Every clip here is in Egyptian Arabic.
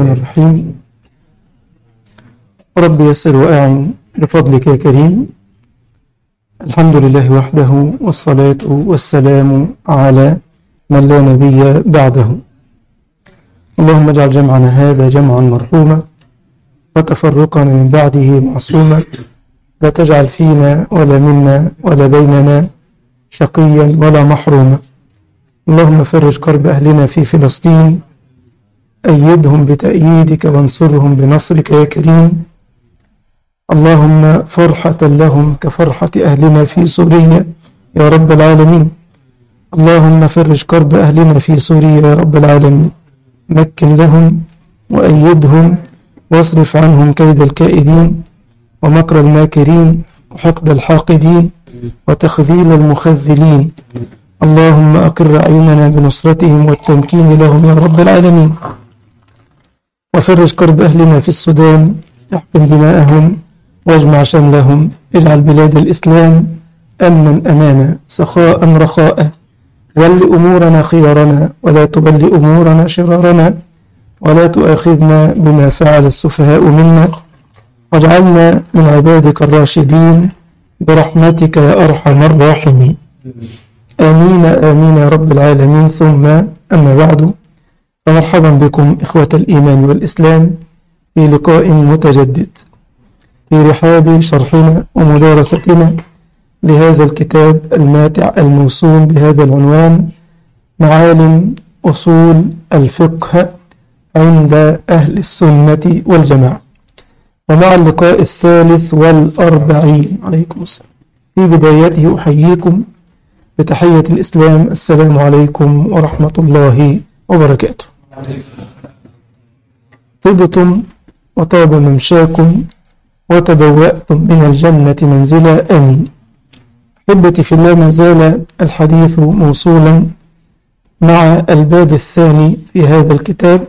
الرحمن الرحيم رب يسر وأعن بفضلك يا كريم الحمد لله وحده والصلاة والسلام على من لا نبي بعده اللهم اجعل جمعنا هذا جمعا مرحوما وتفرقنا من بعده معصوما لا تجعل فينا ولا منا ولا بيننا شقيا ولا محروما اللهم فرج كرب أهلنا في فلسطين أيدهم بتأييدك وانصرهم بنصرك يا كريم اللهم فرحة لهم كفرحة أهلنا في سوريا يا رب العالمين اللهم فرج كرب أهلنا في سوريا يا رب العالمين مكن لهم وأيدهم واصرف عنهم كيد الكائدين ومكر الماكرين وحقد الحاقدين وتخذيل المخذلين اللهم أقر أعيننا بنصرتهم والتمكين لهم يا رب العالمين وفرج كرب أهلنا في السودان احقن دماءهم واجمع شملهم اجعل بلاد الإسلام أمنا أمانا سخاء رخاء ول أمورنا خيارنا ولا تول أمورنا شرارنا ولا تؤاخذنا بما فعل السفهاء منا واجعلنا من عبادك الراشدين برحمتك يا أرحم الراحمين آمين آمين يا رب العالمين ثم أما بعد فمرحبا بكم إخوة الإيمان والإسلام في لقاء متجدد في رحاب شرحنا ومدارستنا لهذا الكتاب الماتع الموسوم بهذا العنوان معالم أصول الفقه عند أهل السنة والجماعة ومع اللقاء الثالث والأربعين عليكم السلام في بدايته أحييكم بتحية الإسلام السلام عليكم ورحمة الله وبركاته طبتم وطاب ممشاكم وتبوأتم من الجنة منزلا آمين أحبتي في الله ما زال الحديث موصولا مع الباب الثاني في هذا الكتاب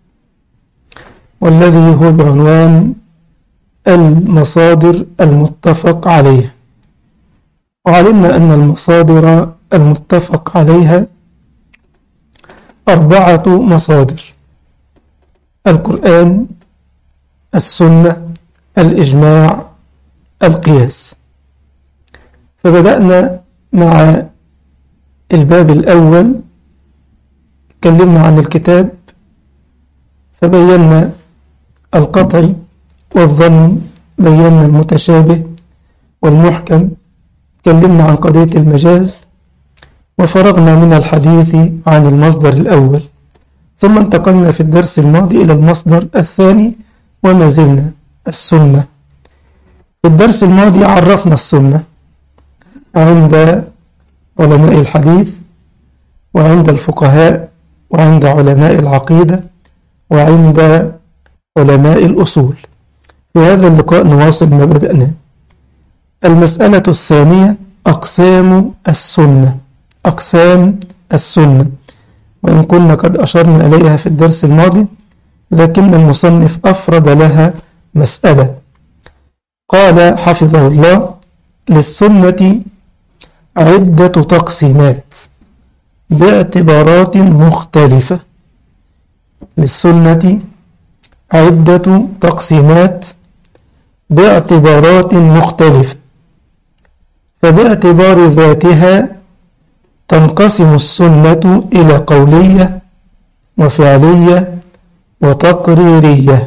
والذي هو بعنوان المصادر المتفق عليها وعلمنا أن المصادر المتفق عليها أربعة مصادر القرآن السنة الإجماع القياس فبدأنا مع الباب الأول تكلمنا عن الكتاب فبينا القطع والظن بينا المتشابه والمحكم تكلمنا عن قضية المجاز وفرغنا من الحديث عن المصدر الأول ثم انتقلنا في الدرس الماضي إلى المصدر الثاني وما زلنا السنة في الدرس الماضي عرفنا السنة عند علماء الحديث وعند الفقهاء وعند علماء العقيدة وعند علماء الأصول في هذا اللقاء نواصل ما بدأناه المسألة الثانية أقسام السنة أقسام السنة وإن كنا قد أشرنا إليها في الدرس الماضي لكن المصنف أفرد لها مسألة قال حفظه الله للسنة عدة تقسيمات باعتبارات مختلفة للسنة عدة تقسيمات باعتبارات مختلفة فباعتبار ذاتها تنقسم السنة إلى قولية وفعلية وتقريرية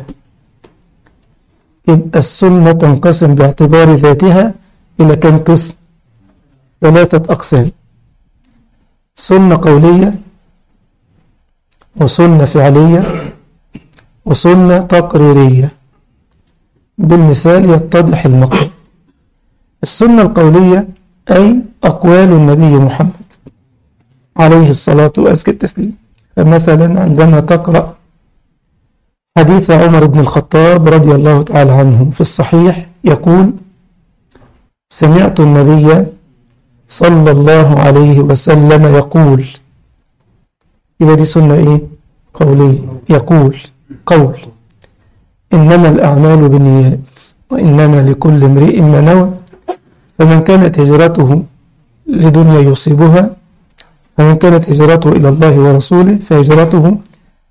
يبقى السنة تنقسم باعتبار ذاتها إلى كم قسم ثلاثة أقسام سنة قولية وسنة فعلية وسنة تقريرية بالمثال يتضح المقام السنة القولية أي أقوال النبي محمد عليه الصلاة وأزكى التسليم فمثلا عندما تقرأ حديث عمر بن الخطاب رضي الله تعالى عنه في الصحيح يقول سمعت النبي صلى الله عليه وسلم يقول يبقى دي سنة إيه؟ قولية يقول قول إنما الأعمال بالنيات وإنما لكل امرئ ما نوى فمن كانت هجرته لدنيا يصيبها فمن كانت هجرته إلى الله ورسوله فهجرته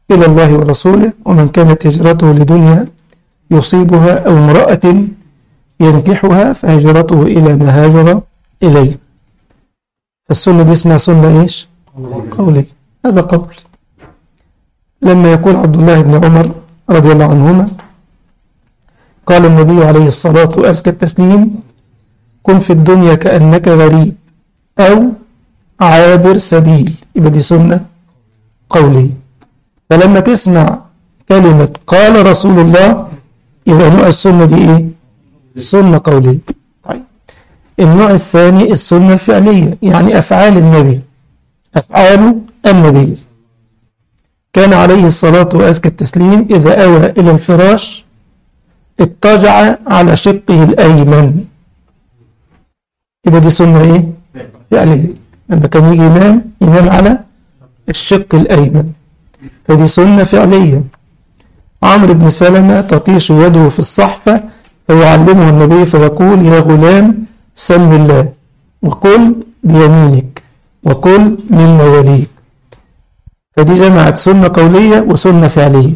إلى الله ورسوله ومن كانت هجرته لدنيا يصيبها أو امرأة ينكحها فهجرته إلى ما هاجر إليه فالسنة دي اسمها سنة إيش قولي هذا قول لما يقول عبد الله بن عمر رضي الله عنهما قال النبي عليه الصلاة وأزكى التسليم كن في الدنيا كأنك غريب أو عابر سبيل يبقى دي سنة قولية فلما تسمع كلمة قال رسول الله يبقى نوع السنة دي إيه؟ سنة قولية طيب النوع الثاني السنة الفعلية يعني أفعال النبي أفعال النبي كان عليه الصلاة وأزكى التسليم إذا أوى إلى الفراش اضطجع على شقه الأيمن يبقى دي سنة إيه؟ فعلية لما كان يجي ينام ينام على الشق الأيمن فدي سنة فعلية عمرو بن سلمة تطيش يده في الصحفة فيعلمه النبي فيقول يا غلام سم الله وكل بيمينك وكل مما يليك فدي جمعت سنة قولية وسنة فعلية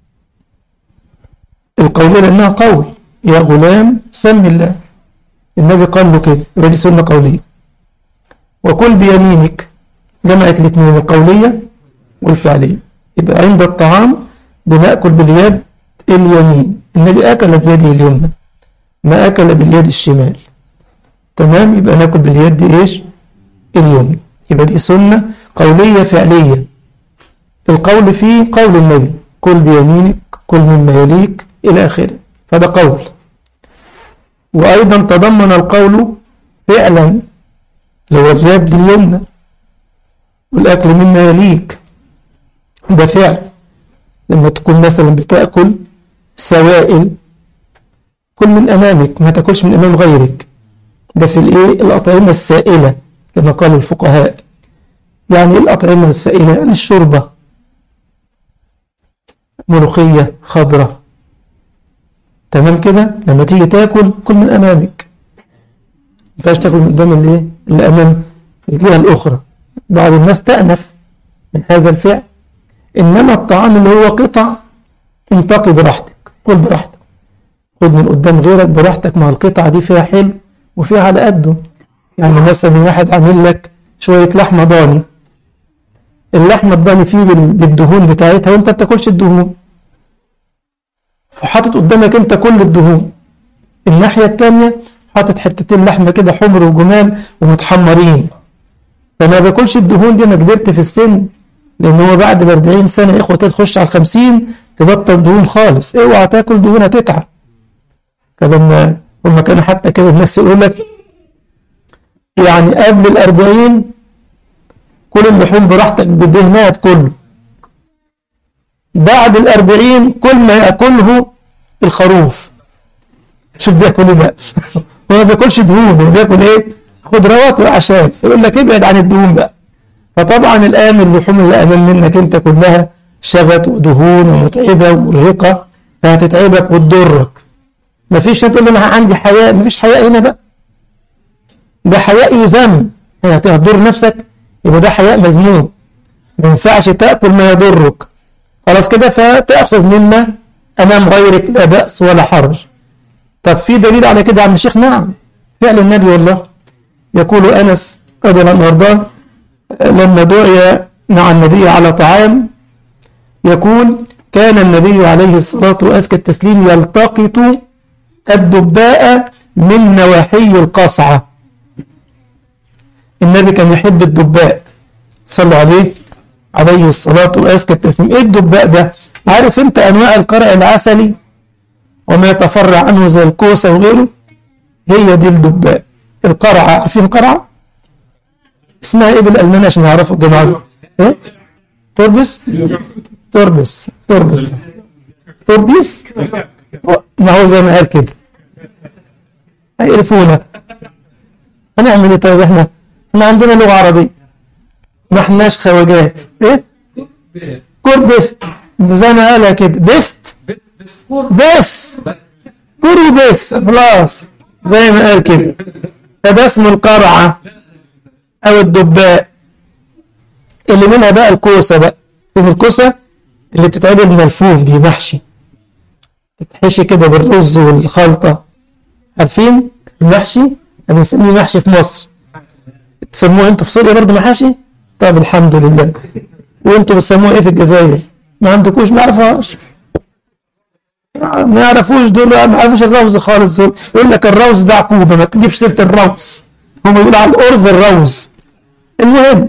القولية لأنها قول يا غلام سم الله النبي قال له كده يبقى دي سنة قولية وكل بيمينك جمعت الاثنين القولية والفعلية يبقى عند الطعام بنأكل باليد اليمين النبي أكل بيده اليمنى ما أكل باليد الشمال تمام يبقى ناكل باليد إيش اليمنى يبقى دي سنة قولية فعلية القول فيه قول النبي كل بيمينك كل مما يليك إلى آخره فده قول وأيضا تضمن القول فعلا لو اليد اليمنى والأكل مما يليك ده فعل لما تكون مثلا بتأكل سوائل كل من أمامك ما تاكلش من أمام غيرك ده في الإيه الأطعمة السائلة كما قال الفقهاء يعني الأطعمة السائلة يعني الشوربة ملوخية خضرة تمام كده لما تيجي تاكل كل من أمامك ما ينفعش تاكل من قدام الايه اللي أمام الجهة الأخرى بعض الناس تأنف من هذا الفعل إنما الطعام اللي هو قطع انتقي براحتك كل براحتك خد من قدام غيرك براحتك مع القطعة دي فيها حلو وفيها على قده يعني مثلا واحد عامل لك شوية لحمة ضاني اللحمة الضاني فيه بالدهون بتاعتها وانت بتاكلش الدهون فحاطط قدامك انت كل الدهون الناحية التانية حاطط حتتين لحمة كده حمر وجمال ومتحمرين فما باكلش الدهون دي انا كبرت في السن لان هو بعد ال 40 سنة يا اخوة كده تخش على ال 50 تبطل دهون خالص اوعى تاكل دهون هتتعب فلما هما كانوا حتى كده الناس يقول لك يعني قبل ال 40 كل اللحوم براحتك بالدهنات كله بعد ال 40 كل ما ياكله الخروف شوف بياكل ايه بقى هو ما بياكلش دهون هو بياكل ايه خضروات واعشاب يقول لك ابعد عن الدهون بقى فطبعا الان اللحوم اللي امام منك انت كلها شغط ودهون ومتعبه ومرهقه فهتتعبك وتضرك مفيش تقول لي انا عندي حياء مفيش حياء هنا بقى ده حياء يذم يعني هتضر نفسك يبقى ده حياء مذموم ما ينفعش تاكل ما يضرك خلاص كده فتاخذ مما امام غيرك لا باس ولا حرج طب في دليل على كده يا عم الشيخ نعم فعل النبي والله يقول انس رضي الله عنه وارضاه لما دعي مع النبي على طعام يقول كان النبي عليه الصلاة وأزكى التسليم يلتقط الدباء من نواحي القصعة النبي كان يحب الدباء صلوا عليه عليه الصلاة وأزكى التسليم إيه الدباء ده عارف أنت أنواع القرع العسلي وما يتفرع عنه زي الكوسة وغيره هي دي الدباء القرعة عارفين القرعة اسمها ايه بالالماني عشان يعرفوا الجماعه ايه تربس تربس تربس تربيس ما هو زي ما قال كده هيقرفونا هنعمل ايه طيب احنا احنا عندنا لغه عربيه ما احناش خواجات ايه كربست زي ما قالها كده بست بس كوري بس خلاص زي ما قال كده فده اسمه القرعه أو الدباء اللي منها بقى الكوسة بقى شوف الكوسة اللي بتتعمل ملفوف دي محشي تتحشي كده بالرز والخلطة عارفين المحشي احنا بنسميه محشي في مصر تسموه انتوا في سوريا برضه محاشي طب الحمد لله وانتوا بتسموه ايه في الجزائر ما عندكوش ما يعرفوهاش ما يعرفوش دول ما يعرفوش الروز خالص دول يقول لك الروز ده عقوبة ما تجيبش سيرة الروز هم يقولوا على الأرز الروز المهم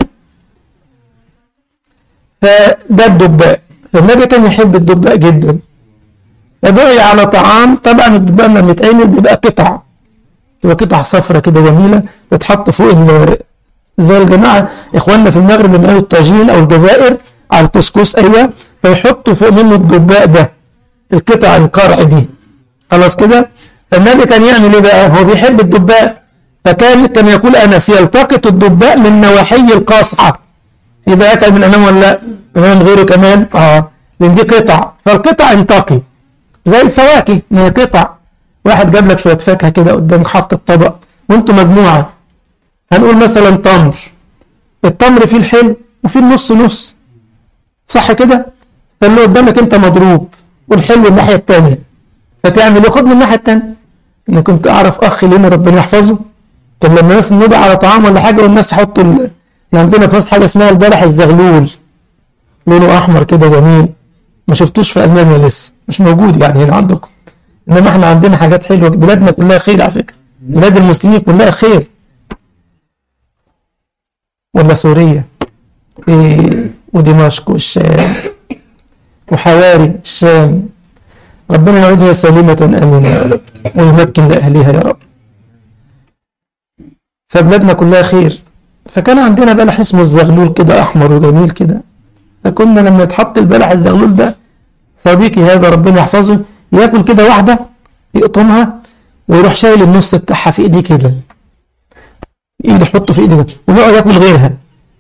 فده الدباء فالنبي كان يحب الدباء جدا فدعي على طعام طبعا الدباء لما بيتعمل بيبقى قطع تبقى قطع صفرة كده جميلة تتحط فوق ال- زي الجماعة إخواننا في المغرب لما يعملوا الطاجين أو الجزائر على الكسكس أيوة فيحطوا فوق منه الدباء ده القطع القرع دي خلاص كده فالنبي كان يعمل ايه بقى هو بيحب الدباء فكان كان يقول انس يلتقط الدباء من نواحي القاصعه اذا اكل من امام ولا لا امام غيره كمان اه لان دي قطع فالقطع ينتقي زي الفواكه ما هي قطع واحد جاب لك شويه فاكهه كده قدامك حط الطبق وانتوا مجموعه هنقول مثلا تمر التمر فيه الحلو وفيه النص نص صح كده فاللي قدامك انت مضروب والحلو الناحيه الثانيه فتعمل ايه خد من الناحيه الثانيه انا كنت اعرف اخ لنا ربنا يحفظه كان لما الناس ندعي على طعام ولا حاجه والناس يحطوا ال... يعني عندنا في مصر حاجه اسمها البلح الزغلول لونه احمر كده جميل ما شفتوش في المانيا لسه مش موجود يعني هنا عندكم انما احنا عندنا حاجات حلوه بلادنا كلها خير على فكره بلاد المسلمين كلها خير ولا سوريا إيه ودمشق والشام وحواري الشام ربنا يعيدها سالمة آمنة يا رب ويمكن لأهلها يا رب فبلادنا كلها خير فكان عندنا بلح اسمه الزغلول كده أحمر وجميل كده فكنا لما يتحط البلح الزغلول ده صديقي هذا ربنا يحفظه ياكل كده واحدة يقطمها ويروح شايل النص بتاعها في ايديه كده ايده يحطه في ايده ويقعد ياكل غيرها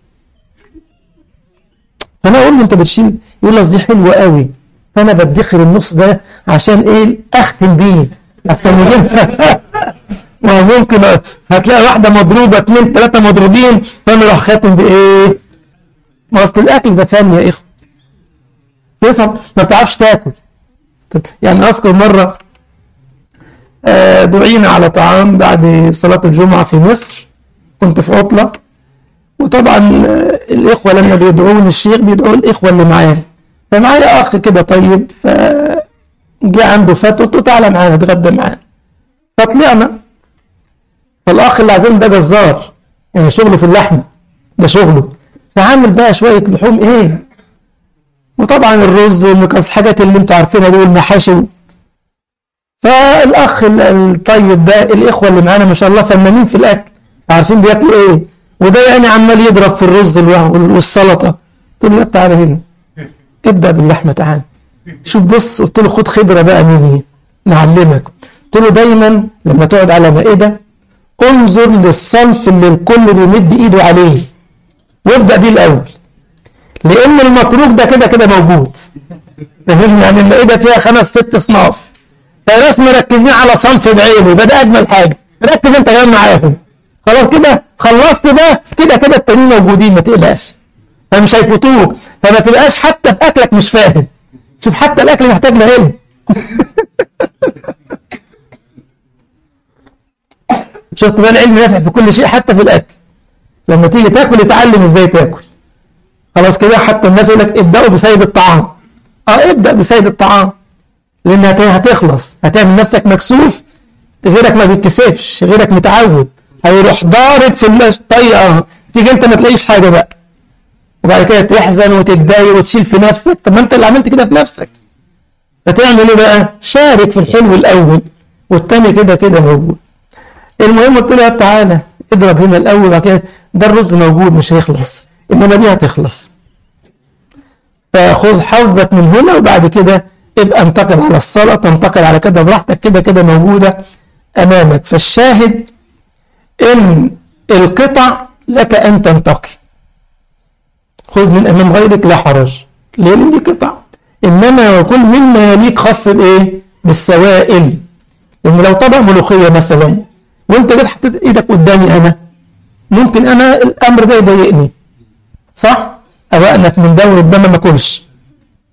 فانا اقول له انت بتشيل يقول لي دي حلوه قوي فانا بدخر النص ده عشان ايه اختم بيه احسن يجيبها وممكن هتلاقي واحده مضروبه اثنين ثلاثه مضروبين فانا اروح خاتم بايه؟ ما اصل الاكل ده فن يا اخوه يصعب ما بتعرفش تاكل طب يعني اذكر مره آه، دعينا على طعام بعد صلاه الجمعه في مصر كنت في عطله وطبعا آه، الاخوه لما بيدعون الشيخ بيدعوا الاخوه اللي معاه فمعايا اخ كده طيب فجاء عنده فتوى قلت له تعالى معانا اتغدى معانا فطلعنا فالاخ اللي عازمنا ده جزار يعني شغله في اللحمه ده شغله فعامل بقى شويه لحوم ايه وطبعا الرز والمكس الحاجات اللي انتوا عارفينها دي والمحاشي فالاخ ال- الطيب ده الاخوه اللي معانا ما شاء الله فنانين في الاكل عارفين بياكلوا ايه وده يعني عمال يضرب في الرز الوه- والسلطه قلت له لا تعالى هنا ابدا باللحمه تعالى شوف بص قلت له خد خبره بقى مني نعلمك قلت له دايما لما تقعد على مائده انظر للصنف اللي الكل بيمد ايده عليه وابدا بيه الاول لان المتروك ده كده كده موجود فاهم يعني المائده فيها خمس ست اصناف فناس مركزين على صنف بعينه ده ده اجمل حاجه ركز انت كمان معاهم خلاص كده خلصت ده كده كده التانيين موجودين ما تقلقش فمش هيفوتوك فما تبقاش حتى في اكلك مش فاهم شوف حتى الاكل محتاج له علم شفت بقى العلم نافع في كل شيء حتى في الاكل لما تيجي تاكل اتعلم ازاي تاكل خلاص كده حتى الناس يقول لك ابداوا بسيد الطعام اه ابدا بسيد الطعام لان هت- هتخلص هتعمل نفسك مكسوف غيرك ما بيتكسفش غيرك متعود هيروح ضارب في الطريقه تيجي انت ما تلاقيش حاجه بقى وبعد كده تحزن وتتضايق وتشيل في نفسك طب ما انت اللي عملت كده في نفسك فتعمل ايه بقى شارك في الحلو الاول والتاني كده كده موجود المهم قلت له تعالى اضرب هنا الاول وبعد كده ده الرز موجود مش هيخلص انما دي هتخلص فخذ حظك من هنا وبعد كده ابقى انتقل على السلطه انتقل على كده براحتك كده كده موجوده امامك فالشاهد ان القطع لك ان تنتقي خذ من امام غيرك لا حرج ليه لان دي قطع انما وكل مما يليك خاص بايه بالسوائل لان لو طبق ملوخيه مثلا وانت جيت حطيت ايدك قدامي انا ممكن انا الامر ده يضايقني صح او انف من ده وربما ما اكلش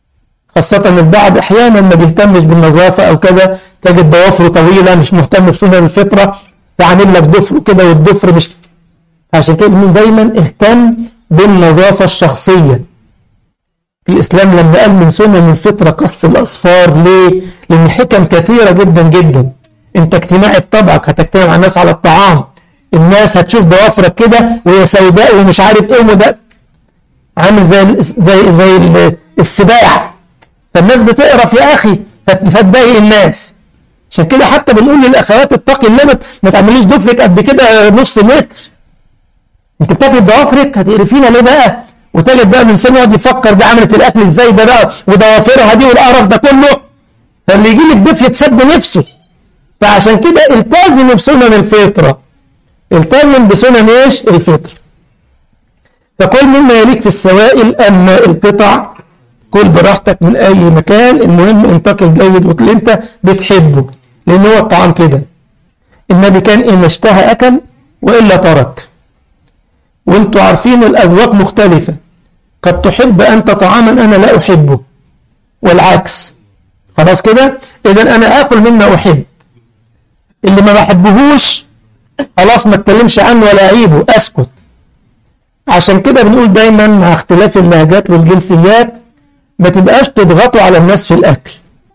خاصة البعض أحيانا ما بيهتمش بالنظافة أو كذا تجد ضوافره طويلة مش مهتم بسنن الفطرة فعامل لك ضفر كده والضفر مش عشان كده بنقول دايما اهتم بالنظافة الشخصية الإسلام لما قال من سنن الفطرة قص الأصفار ليه؟ لأن حكم كثيرة جدا جدا أنت اجتماعي بطبعك هتجتمع مع الناس على الطعام الناس هتشوف ضوافرك كده وهي سوداء ومش عارف ايه وده عامل زي زي زي السباع فالناس بتقرف يا اخي فتضايق الناس عشان كده حتى بنقول للاخوات اتقي الله ما تعمليش ضفرك قد كده نص متر انت بتاكل ضوافرك هتقرفينا ليه بقى وتجد بقى الانسان يقعد يفكر ده عملت الاكل ازاي ده بقى وضوافرها دي والقرف ده كله فاللي يجي لك ضيف يتسد نفسه فعشان كده التزم بسنن الفطره التزم بسنن ايش الفطر فكل مما يليك في السوائل اما القطع كل براحتك من اي مكان المهم انتقل الجيد واللي انت بتحبه لان هو الطعام كده النبي كان ان اشتهى اكل والا ترك وانتوا عارفين الاذواق مختلفه قد تحب انت طعاما انا لا احبه والعكس خلاص كده اذا انا اكل مما احب اللي ما بحبهوش خلاص ما اتكلمش عنه ولا اعيبه اسكت عشان كده بنقول دايما مع اختلاف اللهجات والجنسيات ما تبقاش تضغطوا على الناس في الاكل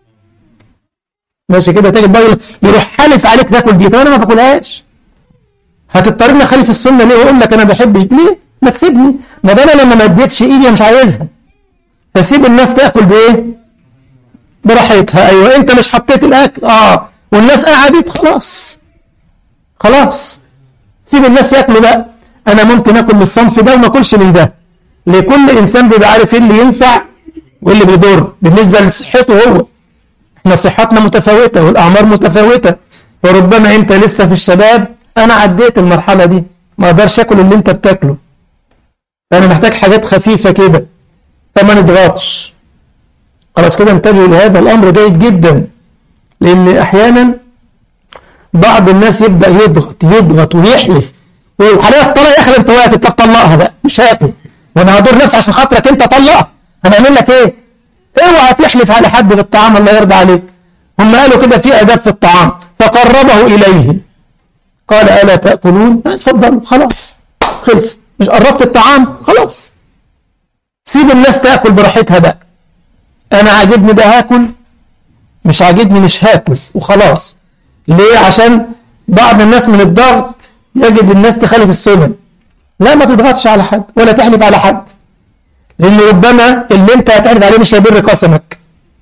ماشي كده تجد بقى يروح حالف عليك تاكل دي طب انا ما باكلهاش هتضطرني اخالف السنه ليه واقول لك انا ما بحبش ليه ما تسيبني ما ده انا لما ما اديتش ايدي مش عايزها فسيب الناس تاكل بايه براحتها ايوه انت مش حطيت الاكل اه والناس قعدت خلاص خلاص سيب الناس ياكلوا بقى انا ممكن اكل من الصنف ده وما اكلش من ده لكل انسان بيبقى عارف ايه اللي ينفع وايه اللي بيضر بالنسبه لصحته هو احنا صحتنا متفاوته والاعمار متفاوته وربما انت لسه في الشباب انا عديت المرحله دي ما اقدرش اكل اللي انت بتاكله فانا محتاج حاجات خفيفه كده فما نضغطش خلاص كده انتبهوا لهذا الامر جيد جدا لان احيانا بعض الناس يبدا يضغط يضغط ويحلف ويقول عليها الطلاق يا اخي انت واكل طب طلقها بقى مش هاكل وانا هضر نفسي عشان خاطرك انت طلقها هنعمل لك ايه؟ اوعى تحلف على حد في الطعام الله يرضى عليك هم قالوا كده في اداب في الطعام فقربه اليه قال الا تاكلون؟ اتفضلوا خلاص خلص مش قربت الطعام خلاص سيب الناس تاكل براحتها بقى انا عاجبني ده هاكل مش عاجبني مش هاكل وخلاص ليه عشان بعض الناس من الضغط يجد الناس تخالف السنن لا ما تضغطش على حد ولا تحلف على حد لان ربما اللي انت هتحلف عليه مش هيبر قسمك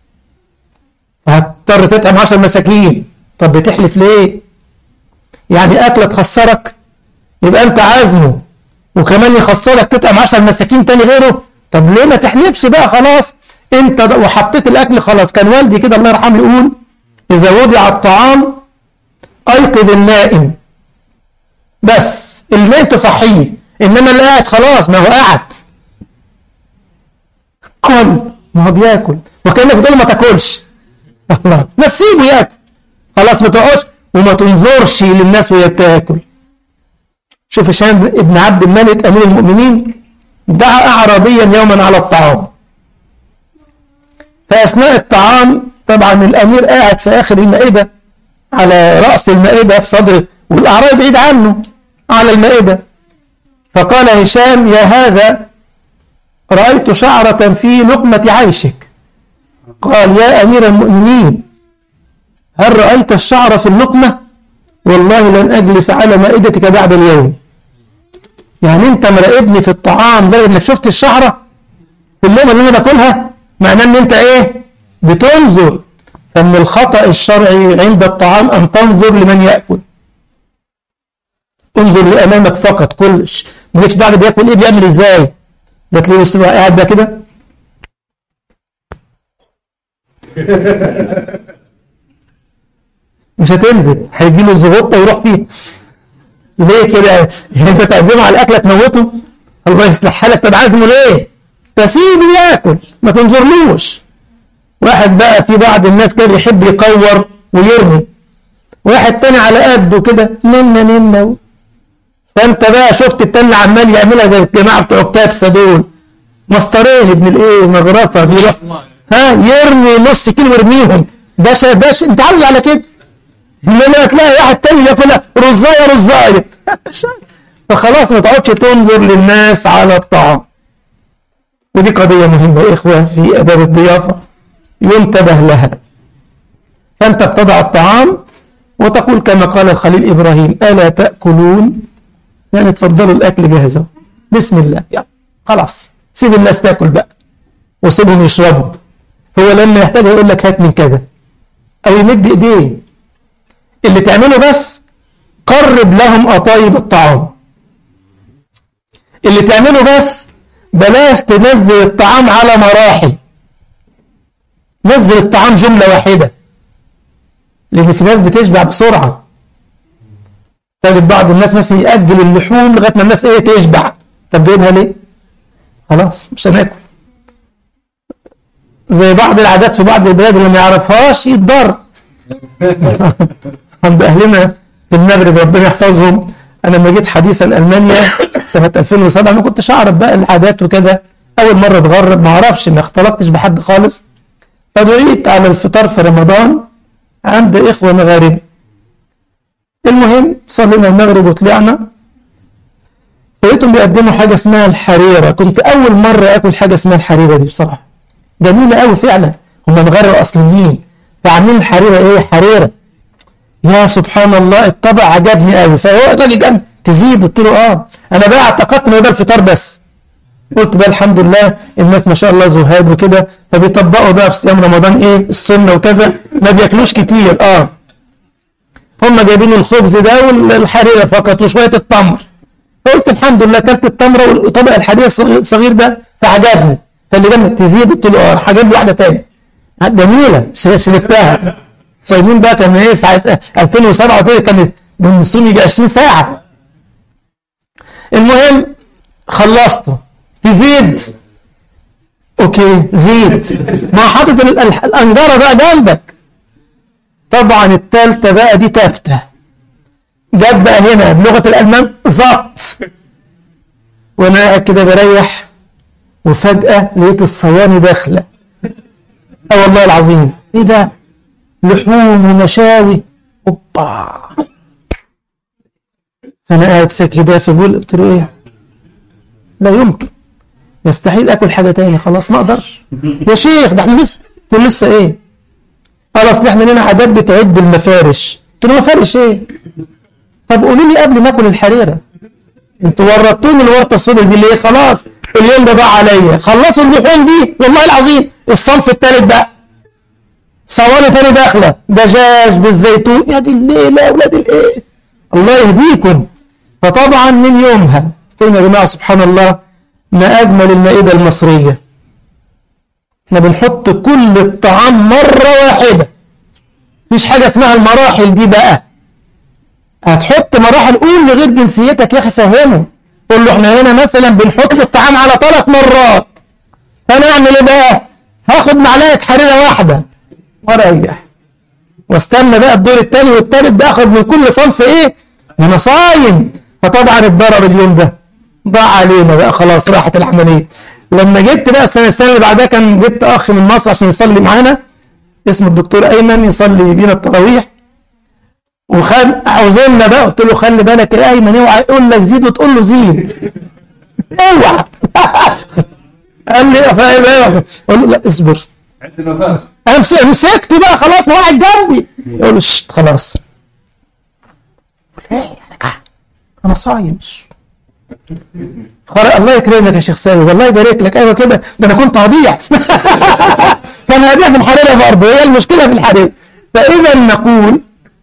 هتضطر تطعم 10 مساكين طب بتحلف ليه يعني اكله تخسرك يبقى انت عازمه وكمان يخسرك تطعم 10 مساكين تاني غيره طب ليه ما تحلفش بقى خلاص انت وحطيت الاكل خلاص كان والدي كده الله يرحمه يقول اذا وضع الطعام ايقظ النائم بس النائم تصحيه انما اللي قاعد خلاص ما هو قاعد كل ما هو بياكل وكانك بتقول ما تاكلش الله ما تسيبه ياكل خلاص ما تقعدش وما تنظرش للناس وهي بتاكل شوف هشام ابن عبد الملك امير المؤمنين دعا اعرابيا يوما على الطعام فاثناء الطعام طبعا الامير قاعد في اخر المائده على راس المائده في صدره والاعرابي بعيد عنه على المائده فقال هشام يا هذا رايت شعره في لقمه عيشك قال يا امير المؤمنين هل رايت الشعر في اللقمه والله لن اجلس على مائدتك بعد اليوم يعني انت مراقبني في الطعام زي انك شفت الشعره في اللقمه اللي انا باكلها معناه ان انت ايه بتنظر فمن الخطأ الشرعي عند الطعام أن تنظر لمن يأكل انظر لأمامك فقط كل مالكش دعوه بياكل ايه بيعمل ازاي ده تلاقيه قاعد بقى كده مش هتنزل هيجي له الزغطه ويروح فيها ليه كده يعني انت تعزمه على الاكله تموته الله يصلح حالك طب عازمه ليه فسيبه ياكل ما تنظرلوش واحد بقى في بعض الناس كده بيحب يكور ويرمي واحد تاني على قده كده ننا ننا فانت بقى شفت التاني عمال يعملها زي الجماعه بتوع الكبسه دول مسطرين ابن الايه مغرفه بيروح ها يرمي نص كيلو يرميهم ده ش- ده ش- متعود على كده انما تلاقي واحد تاني ياكلها رزايه رزايه فخلاص ما تقعدش تنظر للناس على الطعام ودي قضيه مهمه يا اخوه في اداب الضيافه ينتبه لها فانت بتضع الطعام وتقول كما قال الخليل ابراهيم الا تاكلون يعني تفضلوا الاكل جاهز أهو. بسم الله يلا خلاص سيب الناس تاكل بقى وسيبهم يشربوا هو لما يحتاج يقول لك هات من كذا او يمد ايديه اللي تعمله بس قرب لهم أطايب الطعام اللي تعمله بس بلاش تنزل الطعام على مراحل نزل الطعام جملة واحدة لأن في ناس بتشبع بسرعة تجد بعض الناس مثلا يأجل اللحوم لغاية ما الناس إيه تشبع طب جايبها ليه؟ خلاص مش هناكل زي بعض العادات في بعض البلاد اللي ما يعرفهاش يتضر عند أهلنا في المغرب ربنا يحفظهم أنا لما جيت حديثا ألمانيا سنة 2007 ما كنتش أعرف بقى العادات وكده أول مرة أتغرب ما أعرفش ما اختلطتش بحد خالص فدعيت على الفطار في رمضان عند إخوة مغاربة المهم صلينا المغرب وطلعنا لقيتهم بيقدموا حاجة اسمها الحريرة كنت أول مرة آكل حاجة اسمها الحريرة دي بصراحة جميلة قوي فعلا هم مغاربة أصليين فعاملين الحريرة إيه حريرة يا سبحان الله الطبع عجبني قوي فهو الراجل قال تزيد قلت له اه انا بقى اعتقدت ان هو ده الفطار بس قلت بقى الحمد لله الناس ما شاء الله زهاد وكده فبيطبقوا بقى في صيام رمضان ايه السنه وكذا ما بياكلوش كتير اه هم جايبين الخبز ده والحريره فقط وشويه التمر فقلت الحمد لله اكلت التمره وطبق الحريره الصغير الصغير ده فعجبني فاللي جنب تزيد قلت له اه هجيب له واحده تاني جميله شرفتها صايمين بقى كان ايه ساعه 2007 دي كانت بنصوم يجي 20 ساعه المهم خلصته تزيد اوكي زيد ما حاطط ال- ال- الانجره بقى جنبك طبعا التالتة بقى دي تابتة جت بقى هنا بلغة الألمان زط وأنا قاعد كده بريح وفجأة لقيت الصواني داخلة اه والله العظيم ايه ده لحوم ومشاوي اوبا فانا قاعد ساكت كده فبقول قلت له ايه لا يمكن يستحيل اكل حاجه تاني خلاص ما اقدرش يا شيخ ده احنا لسه قلت له لسه ايه قال اصل احنا لنا عادات بتعد المفارش قلت له مفارش ايه طب قولوا لي قبل ما اكل الحريره انتوا ورطوني الورطه السوداء دي ليه خلاص اليوم ده بقى عليا خلصوا اللحوم دي والله العظيم الصنف الثالث بقى صواني تاني داخله دجاج بالزيتون يا دي الليله يا اولاد الايه الله يهديكم فطبعا من يومها قلت لهم يا جماعه سبحان الله ما اجمل المائده المصريه احنا بنحط كل الطعام مره واحده مفيش حاجه اسمها المراحل دي بقى هتحط مراحل قول لغير جنسيتك يا اخي فهمه قول له احنا هنا مثلا بنحط الطعام على ثلاث مرات فانا اعمل ايه بقى هاخد معلقه حريره واحده واريح واستنى بقى الدور الثاني والثالث ده اخد من كل صنف ايه انا صايم فطبعا اتضرب اليوم ده ضاع علينا بقى خلاص راحت العمليه لما جبت بقى السنه السنه اللي بعدها كان جبت اخ من مصر عشان يصلي معانا اسمه الدكتور ايمن يصلي بينا التراويح وخد عاوزيننا بقى قلت له خلي بالك يا ايمن اوعى يقول لك زيد وتقول له زيد اوعى قال لي فاهم ايه اقول له لا اصبر عندنا فاش امسك مسكته بقى خلاص ما هو قاعد جنبي يقول له شت خلاص ليه انا صايم خلاص الله يكرمك يا شيخ سيد الله يبارك لك ايوه كده ده انا كنت هضيع كان هضيع في الحريره برضه هي المشكله في الحريره فاذا نقول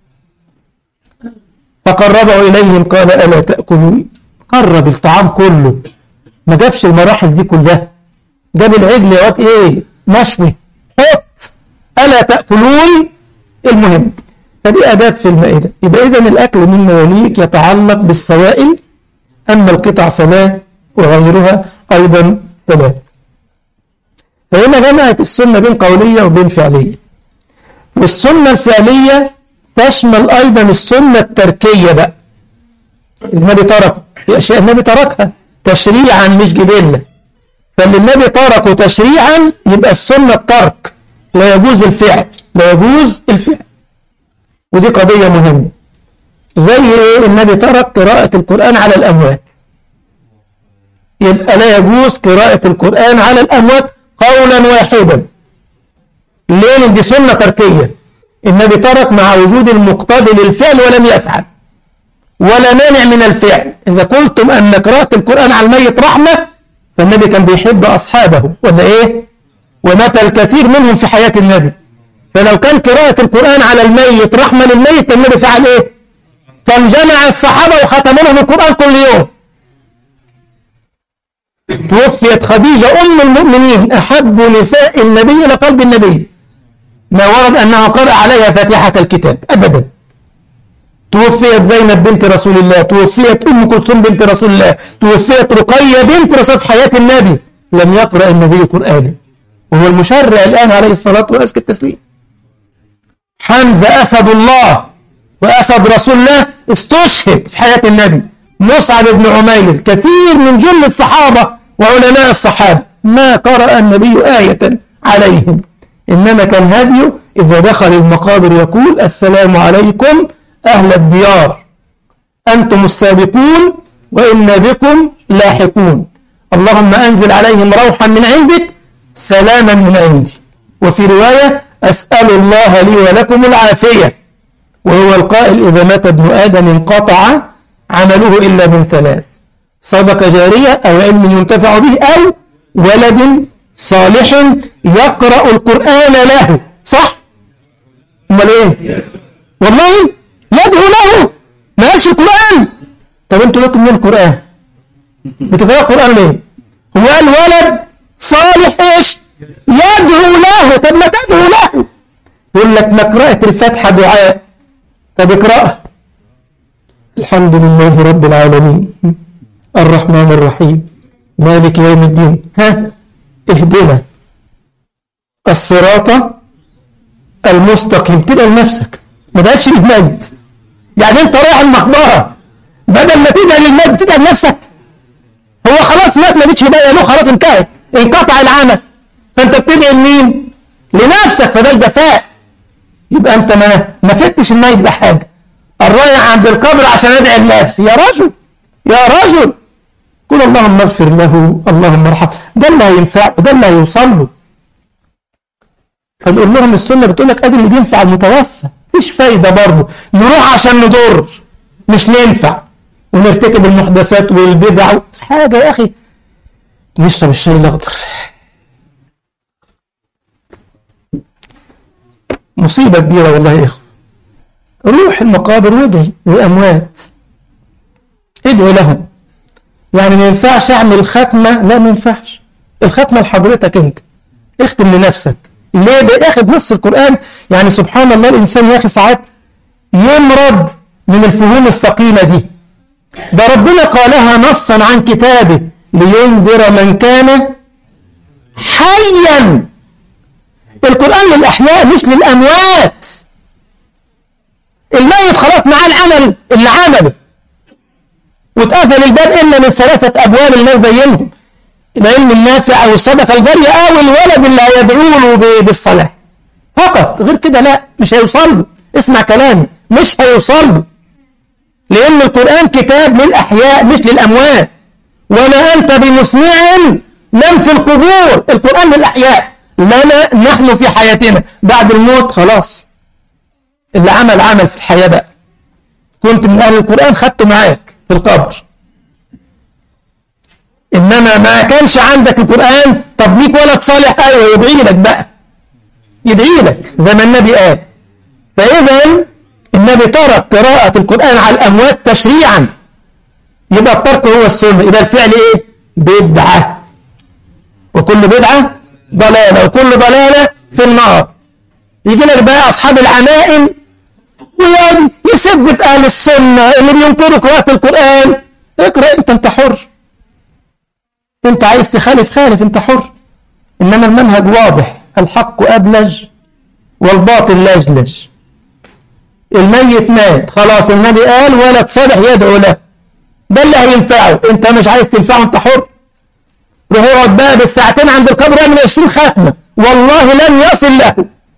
فقربه اليهم قال الا تاكلون قرب الطعام كله ما جابش المراحل دي كلها جاب العجل يا واد ايه مشوي حط الا تاكلون المهم فدي اداب في المائده يبقى اذا الاكل مما يليك يتعلق بالسوائل اما القطع فلا وغيرها ايضا فلا فهنا جمعت السنه بين قوليه وبين فعليه والسنه الفعليه تشمل ايضا السنه التركيه بقى النبي ترك في اشياء النبي تركها تشريعا مش جبله فاللي النبي تركه تشريعا يبقى السنة الترك لا يجوز الفعل لا يجوز الفعل ودي قضية مهمة زي ايه النبي ترك قراءة القرآن على الأموات يبقى لا يجوز قراءة القرآن على الأموات قولا واحدا ليه لأن دي سنة تركية النبي ترك مع وجود المقتضي للفعل ولم يفعل ولا مانع من الفعل إذا قلتم أن قراءة القرآن على الميت رحمة فالنبي كان بيحب أصحابه ولا إيه ومات الكثير منهم في حياة النبي فلو كان قراءة القرآن على الميت رحمة للميت النبي فعل إيه كان جمع الصحابة وختم لهم القرآن كل يوم توفيت خديجة أم المؤمنين أحب نساء النبي إلى قلب النبي ما ورد أنه قرأ عليها فاتحة الكتاب أبدا توفيت زينب بنت رسول الله توفيت أم كلثوم بنت رسول الله توفيت رقية بنت رسول في حياة النبي لم يقرأ النبي قرآنا وهو المشرع الآن عليه الصلاة وأزكى التسليم حمزة أسد الله وأسد رسول الله استشهد في حياة النبي مصعب بن عمير كثير من جل الصحابة وعلماء الصحابة ما قرأ النبي آية عليهم إنما كان هديه إذا دخل المقابر يقول السلام عليكم أهل الديار أنتم السابقون وإنا بكم لاحقون اللهم أنزل عليهم روحا من عندك سلاما من عندي وفي رواية أسأل الله لي ولكم العافية وهو القائل إذا مات ابن آدم انقطع عمله إلا من ثلاث صدقة جارية أو علم ينتفع به أو ولد صالح يقرأ القرآن له صح؟ أمال إيه؟ والله يدعو له ما قالش القرآن طب أنتوا لكم من القرآن بتقرأ القرآن ليه؟ هو قال ولد صالح إيش؟ يدعو له طب ما تدعو له يقول لك ما قراءة الفاتحة دعاء طب اقرأها الحمد لله رب العالمين الرحمن الرحيم مالك يوم الدين ها اهدنا الصراط المستقيم تدعي لنفسك ما تدعيش للميت يعني انت رايح المقبره بدل ما تدعي للميت تدعي لنفسك هو خلاص مات ما بيتش هدايه له خلاص انتهت انقطع العمل فانت بتدعي لمين لنفسك فده الجفاء يبقى انت ما ما فتش الميت بحاجه الرايح عند القبر عشان ادعي لنفسي يا رجل يا رجل قل اللهم اغفر له اللهم ارحمه ده اللي هينفعه ده اللي هيوصل له فنقول لهم السنه بتقول لك ادي اللي بينفع المتوفى مفيش فايده برضه نروح عشان نضر مش ننفع ونرتكب المحدثات والبدع حاجه يا اخي نشرب الشاي الاخضر مصيبه كبيره والله يا اخوه روح المقابر وادعي للاموات ادعي لهم يعني ما ينفعش اعمل ختمه لا ما ينفعش الختمه لحضرتك انت اختم لنفسك ليه ده يا اخي بنص القران يعني سبحان الله الانسان يا اخي ساعات يمرض من الفهوم السقيمه دي ده ربنا قالها نصا عن كتابه لينذر من كان حيا القران للاحياء مش للاموات الميت خلاص معاه العمل اللي عمله واتقفل الباب إلا من ثلاثة أبواب الناس بينهم العلم النافع أو الصدقة الجارية أو الولد اللي هيدعو له بالصلاة فقط غير كده لا مش هيوصل له اسمع كلامي مش هيوصل له لأن القرآن كتاب للأحياء مش للأموات وما أنت بمسمع من في القبور القرآن للأحياء لنا نحن في حياتنا بعد الموت خلاص اللي عمل عمل في الحياة بقى كنت من أهل القرآن خدته معاك في القبر إنما ما كانش عندك القرآن طب ليك ولد صالح أيوة يدعي لك بقى يدعي لك زي ما النبي قال فإذا النبي ترك قراءة القرآن على الأموات تشريعا يبقى الترك هو السنة يبقى الفعل إيه؟ بدعة وكل بدعة ضلالة وكل ضلالة في النار يجي لك بقى أصحاب العمائم ويقعد يسب في أهل السنة اللي بينكروا قراءة القرآن اقرأ أنت أنت حر أنت عايز تخالف خالف أنت حر إنما المنهج واضح الحق أبلج والباطل لجلج الميت مات خلاص النبي قال ولد صالح يدعو له ده اللي هينفعه أنت مش عايز تنفعه أنت حر روح اقعد بقى بالساعتين عند القبر اعمل 20 ختمة والله لن يصل له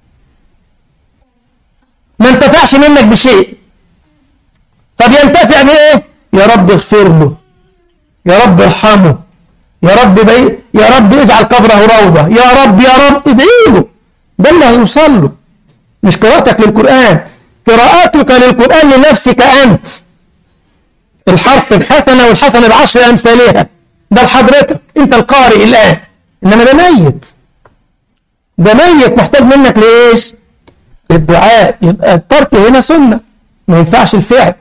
ما انتفعش منك بشيء طب ينتفع بايه يا رب اغفر له يا رب ارحمه يا رب بي يا رب اجعل قبره روضة يا رب يا رب ادعي له ده اللي هيوصل له مش قراءتك للقرآن قراءتك للقرآن لنفسك أنت الحرف بحسنة والحسنة بعشر أمثالها ده لحضرتك أنت القارئ الآن إنما ده ميت ده ميت محتاج منك لإيش؟ للدعاء يبقى الترك هنا سنة ما ينفعش الفعل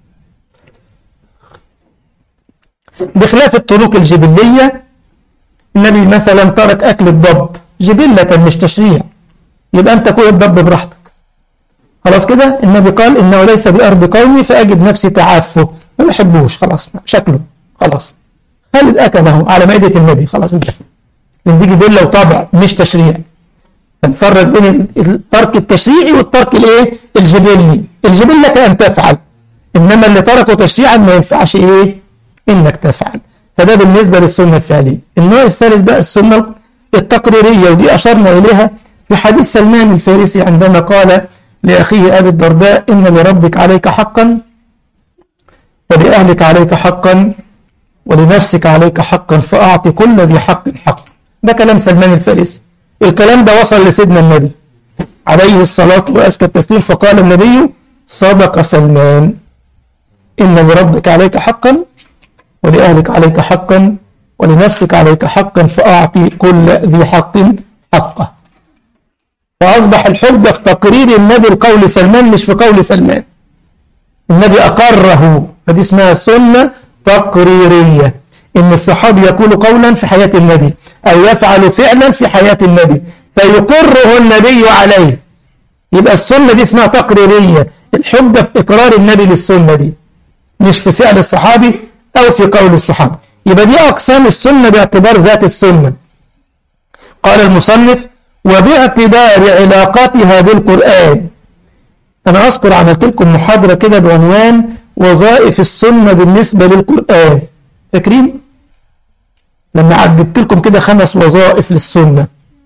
بخلاف الطرق الجبلية النبي مثلا ترك أكل الضب جبلة مش تشريع يبقى أنت كل الضب براحتك خلاص كده النبي قال إنه ليس بأرض قومي فأجد نفسي تعافه ما بحبوش خلاص شكله خلاص خالد أكله على مائدة النبي خلاص انتهى لأن دي جبلة وطبع مش تشريع فنفرق بين الترك التشريعي والترك الايه الجبلي الجبلة كأن تفعل إنما اللي تركه تشريعا ما ينفعش إيه إنك تفعل فده بالنسبة للسنة الفعلية النوع الثالث بقى السنة التقريرية ودي أشرنا إليها في حديث سلمان الفارسي عندما قال لأخيه أبي الدرداء إن لربك عليك حقا ولأهلك عليك حقا ولنفسك عليك حقا فأعط كل ذي حق حق ده كلام سلمان الفارسي الكلام ده وصل لسيدنا النبي عليه الصلاة وأزكى التسليم فقال النبي صدق سلمان إن لربك عليك حقا ولأهلك عليك حقا ولنفسك عليك حقا فأعطي كل ذي حق حقه فأصبح الحجة في تقرير النبي لقول سلمان مش في قول سلمان النبي أقره فدي اسمها سنة تقريرية إن الصحابي يقول قولا في حياة النبي أو يفعل فعلا في حياة النبي فيقره النبي عليه يبقى السنة دي اسمها تقريرية الحجة في إقرار النبي للسنة دي مش في فعل الصحابي أو في قول الصحابي يبقى دي أقسام السنة باعتبار ذات السنة قال المصنف وباعتبار علاقتها بالقرآن أنا أذكر عملت لكم محاضرة كده بعنوان وظائف السنة بالنسبة للقرآن فاكرين؟ لما عددت لكم كده خمس وظائف للسنة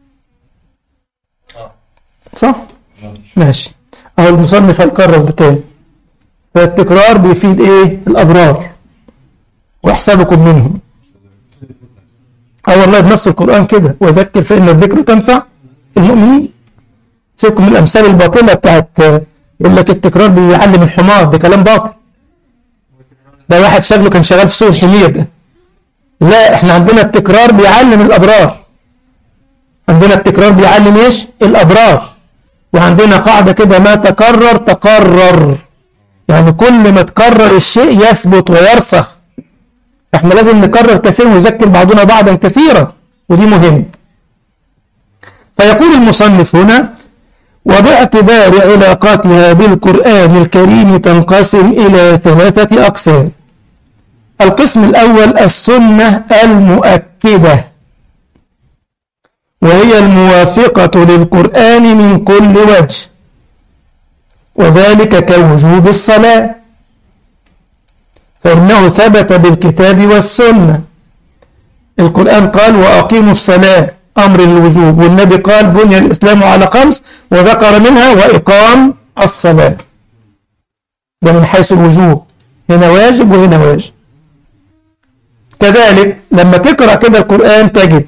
صح؟ ماشي أهو المصنف هيكرر ده تاني فالتكرار بيفيد إيه؟ الأبرار وأحسبكم منهم اه والله بنص القرآن كده وذكر فإن الذكر تنفع المؤمنين سيبكم من الأمثال الباطلة بتاعت يقول لك التكرار بيعلم الحمار ده كلام باطل ده واحد شغله كان شغال في سوق الحمير ده لا احنا عندنا التكرار بيعلم الأبرار عندنا التكرار بيعلم ايش الأبرار وعندنا قاعدة كده ما تكرر تقرر يعني كل ما تكرر الشيء يثبت ويرسخ احنا لازم نكرر كثيرا ونذكر بعضنا بعضا كثيرا ودي مهم فيقول المصنف هنا وباعتبار علاقاتها بالقرآن الكريم تنقسم إلى ثلاثة أقسام القسم الأول السنة المؤكدة وهي الموافقة للقرآن من كل وجه وذلك كوجوب الصلاة فإنه ثبت بالكتاب والسنة القرآن قال وأقيموا الصلاة أمر الوجوب والنبي قال بني الإسلام على خمس وذكر منها وإقام الصلاة ده من حيث الوجوب هنا واجب وهنا واجب كذلك لما تقرأ كده القرآن تجد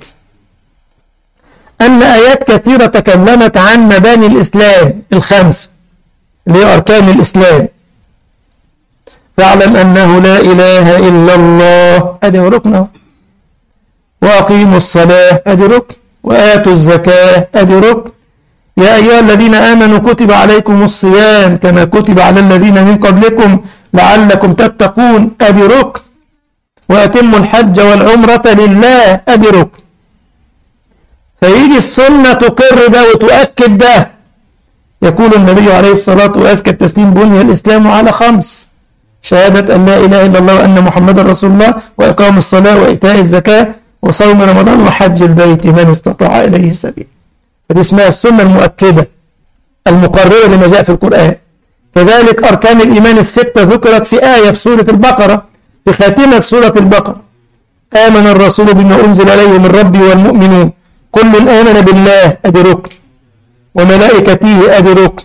أن آيات كثيرة تكلمت عن مباني الإسلام الخمس اللي هي أركان الإسلام فاعلم أنه لا إله إلا الله هذه ركنه وأقيموا الصلاة أدي ركن وآتوا الزكاة أدي ركن يا أيها الذين آمنوا كتب عليكم الصيام كما كتب على الذين من قبلكم لعلكم تتقون أدي ركن وأتموا الحج والعمرة لله أدي ركن فيجي السنة تقر ده وتؤكد ده يقول النبي عليه الصلاة وأزكى التسليم بني الإسلام على خمس شهادة أن لا إله إلا الله وأن محمد رسول الله وإقام الصلاة وإيتاء الزكاة وصوم رمضان وحج البيت من استطاع إليه سبيل فدي اسمها السنة المؤكدة المقررة لما جاء في القرآن كذلك أركان الإيمان الستة ذكرت في آية في سورة البقرة في خاتمة سورة البقرة آمن الرسول بما أنزل إليه من ربي والمؤمنون كل آمن بالله أدي ركن وملائكته أدي ركن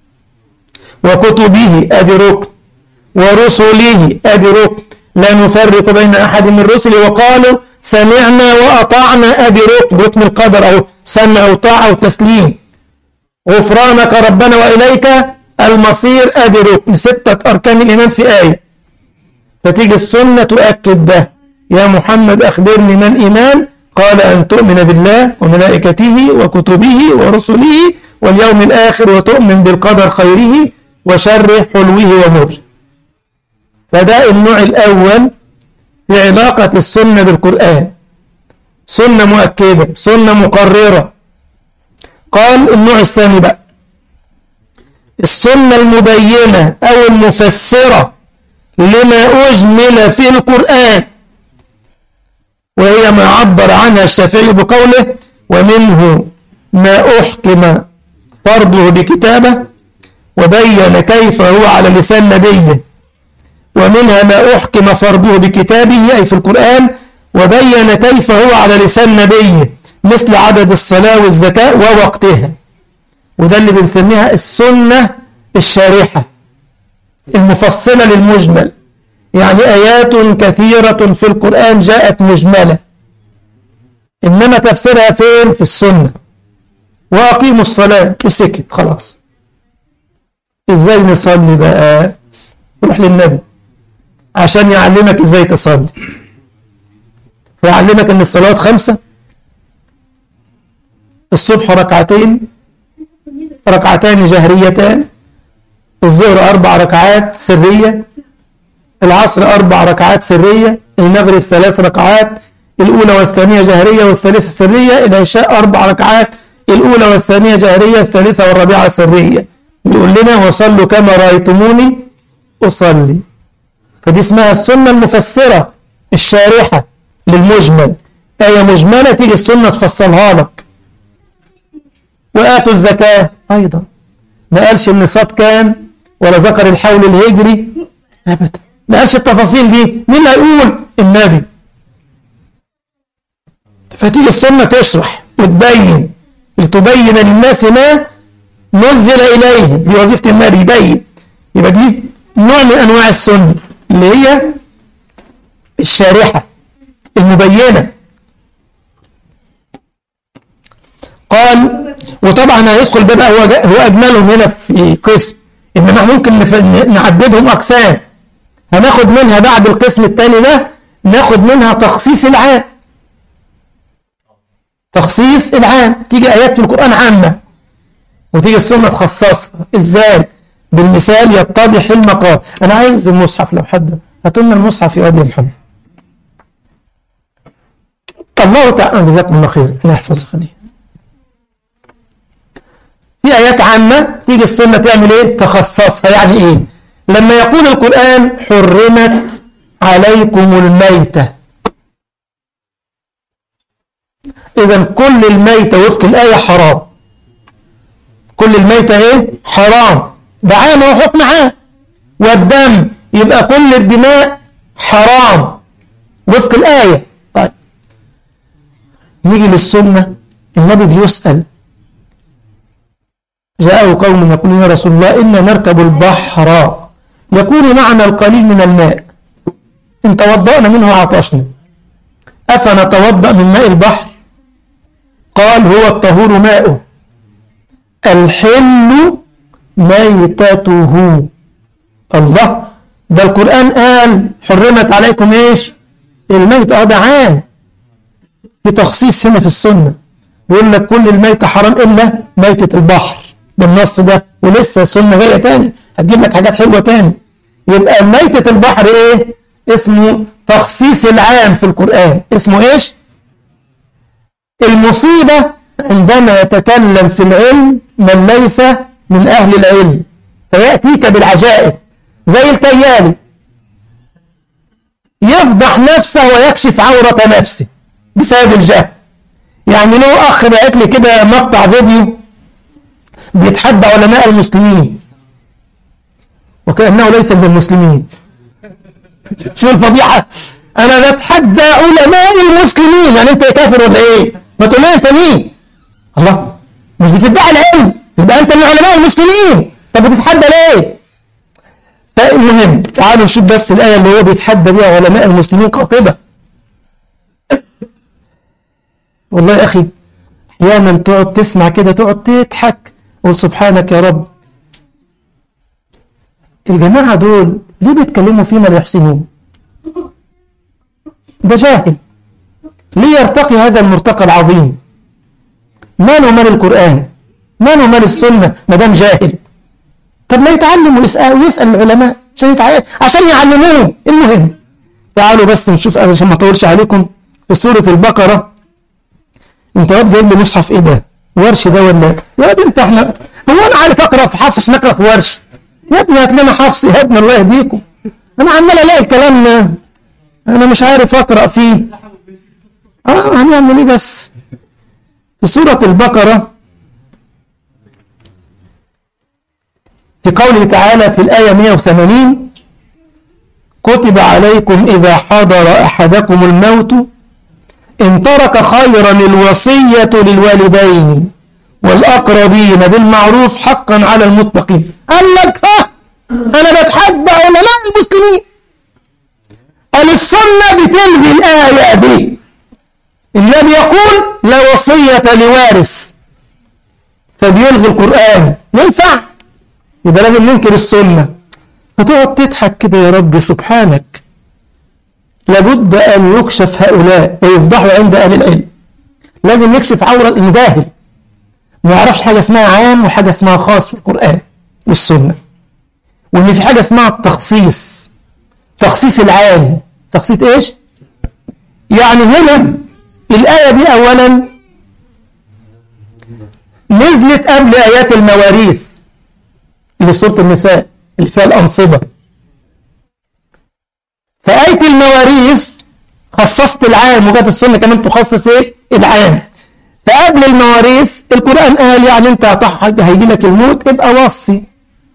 وكتبه أدي ركن ورسله أدي ركن لا نفرق بين أحد من رسله وقالوا سمعنا وأطعنا أدي ركن ركن القدر أو سمع وطاعة وتسليم غفرانك ربنا وإليك المصير أدي ركن ستة أركان الإيمان في آية فتيجي السنة تؤكد ده يا محمد أخبرني ما الإيمان قال أن تؤمن بالله وملائكته وكتبه ورسله واليوم الآخر وتؤمن بالقدر خيره وشره حلوه ومره فده النوع الأول في علاقة السنة بالقرآن سنة مؤكدة سنة مقررة قال النوع الثاني بقى السنة المبينة أو المفسرة لما أجمل في القرآن وهي ما عبر عنها الشافعي بقوله ومنه ما أحكم فرضه بكتابه وبين كيف هو على لسان نبيه ومنها ما أحكم فرضه بكتابه أي في القرآن وبين كيف هو على لسان نبيه مثل عدد الصلاة والزكاة ووقتها وده اللي بنسميها السنة الشارحة المفصلة للمجمل يعني آيات كثيرة في القرآن جاءت مجملة إنما تفسيرها فين في السنة وأقيموا الصلاة وسكت خلاص إزاي نصلي بقى روح للنبي عشان يعلمك إزاي تصلي فيعلمك أن الصلاة خمسة الصبح ركعتين ركعتان جهريتان الظهر أربع ركعات سرية العصر أربع ركعات سرية المغرب ثلاث ركعات الأولى والثانية جهرية والثالثة سرية العشاء أربع ركعات الأولى والثانية جهرية الثالثة والرابعة سرية يقول لنا وصلوا كما رأيتموني أصلي فدي اسمها السنة المفسرة الشارحة للمجمل آية مجملة تيجي السنة تفصلها لك وآتوا الزكاة أيضا ما قالش النصاب كام ولا ذكر الحول الهجري أبدا ما قالش التفاصيل دي مين اللي هيقول النبي فتيجي السنة تشرح وتبين لتبين للناس ما نزل إليه دي وظيفة النبي يبين يبقى دي نوع من أنواع السنة اللي هي الشارحة المبينة قال وطبعا هيدخل ده بقى هو, هو أجملهم هنا في قسم إنما ممكن نعددهم أقسام هناخد منها بعد القسم الثاني ده ناخد منها تخصيص العام تخصيص العام تيجي آيات في القرآن عامة وتيجي السنة تخصصها إزاي بالمثال يتضح المقام أنا عايز المصحف لو حد هاتوا لنا المصحف يا واد يا محمد الله تعالى جزاكم الله خير الله يحفظ خليه في آيات عامة تيجي السنة تعمل إيه تخصصها يعني إيه لما يقول القرآن حرمت عليكم الميتة إذا كل الميتة وفق الآية حرام كل الميتة إيه حرام ده عام هو حكم عام والدم يبقى كل الدماء حرام وفق الآية طيب نيجي للسنة النبي بيسأل جاءه قوم يقولون يا رسول الله إنا نركب البحر يكون معنا القليل من الماء إن توضأنا منه عطشنا أفنتوضأ من ماء البحر قال هو الطهور ماؤه الحل ميتته الله ده القرآن قال حرمت عليكم ايش الميت اه ده عام في تخصيص هنا في السنة بيقول لك كل الميت حرام إلا ميتة البحر بالنص ده ولسه السنة جاية تاني هتجيب لك حاجات حلوة تاني يبقى ميتة البحر ايه اسمه تخصيص العام في القرآن اسمه ايش المصيبة عندما يتكلم في العلم من ليس من أهل العلم فيأتيك بالعجائب زي الكيالي يفضح نفسه ويكشف عورة نفسه بسبب الجهل يعني له أخ بعت لي كده مقطع فيديو بيتحدى علماء المسلمين وكأنه ليس من المسلمين شو الفضيحة انا بتحدى علماء المسلمين يعني انت كافر ولا ايه ما تقول لي انت مين الله مش بتدعي العلم يبقى انت من علماء المسلمين طب بتتحدى ليه فالمهم تعالوا نشوف بس الايه اللي هو بيتحدى بيها علماء المسلمين قاطبه والله يا اخي احيانا تقعد تسمع كده تقعد تضحك قول سبحانك يا رب الجماعه دول ليه بيتكلموا فيما لا يحسنون ده جاهل ليه يرتقي هذا المرتقى العظيم ماله مال القرآن ماله مال السنة ما دام جاهل طب ما يتعلم ويسأل, ويسأل العلماء عشان يتعلم عشان يعلموه المهم تعالوا بس نشوف عشان ما اطولش عليكم في سورة البقرة انت واد جايب لي مصحف ايه ده ورش ده ولا يا واد انت احنا هو انا عارف اقرا في حفص عشان اقرا في ورش يا ابني هات لنا حفص يا ابني الله يهديكم انا عمال الاقي الكلام انا مش عارف اقرا فيه اه هنعمل ايه بس في سورة البقرة في قوله تعالى في الآية 180 كتب عليكم إذا حضر أحدكم الموت إن ترك خيرا الوصية للوالدين والأقربين بالمعروف حقا على المتقين قال لك ها أنا بتحدى علماء المسلمين قال السنة بتلغي الآية دي النبي يقول لا وصية لوارث فبيلغي القرآن ينفع يبقى لازم ننكر السنة فتقعد تضحك كده يا رب سبحانك لابد أن يكشف هؤلاء ويفضحوا عند أهل العلم لازم نكشف عورة المجاهل ما يعرفش حاجة اسمها عام وحاجة اسمها خاص في القرآن والسنة وإن في حاجة اسمها التخصيص تخصيص العام تخصيص إيش؟ يعني هنا الآية دي أولا نزلت قبل آيات المواريث اللي في سورة النساء اللي فيها الأنصبة فآية المواريث خصصت العام وجات السنة كمان تخصص إيه؟ العام فقبل المواريث القرآن قال يعني أنت هيجي لك الموت ابقى وصي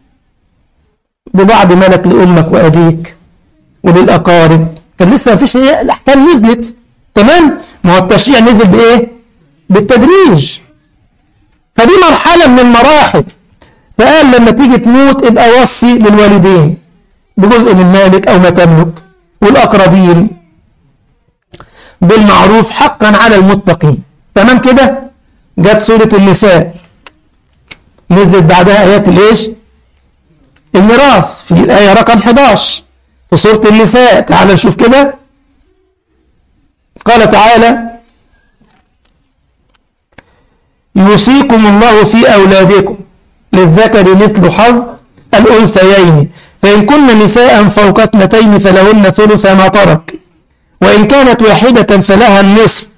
ببعض ملك لأمك وأبيك وللأقارب كان لسه ما فيش الأحكام نزلت تمام ما هو التشريع نزل بايه بالتدريج فدي مرحله من المراحل فقال لما تيجي تموت ابقى وصي للوالدين بجزء من مالك او ما تملك والاقربين بالمعروف حقا على المتقين تمام كده جت سوره النساء نزلت بعدها ايات الايش الميراث في الايه رقم 11 في سوره النساء تعال نشوف كده قال تعالى يوصيكم الله في أولادكم للذكر مثل حظ الأنثيين فإن كن نساء فوق اثنتين فلهن ثلث ما ترك وإن كانت واحدة فلها النصف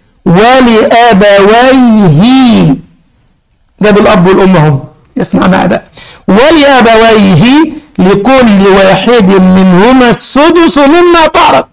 ولأبويه ده بالأب والأم هم اسمع معي بقى ولأبويه لكل واحد منهما السدس مما ترك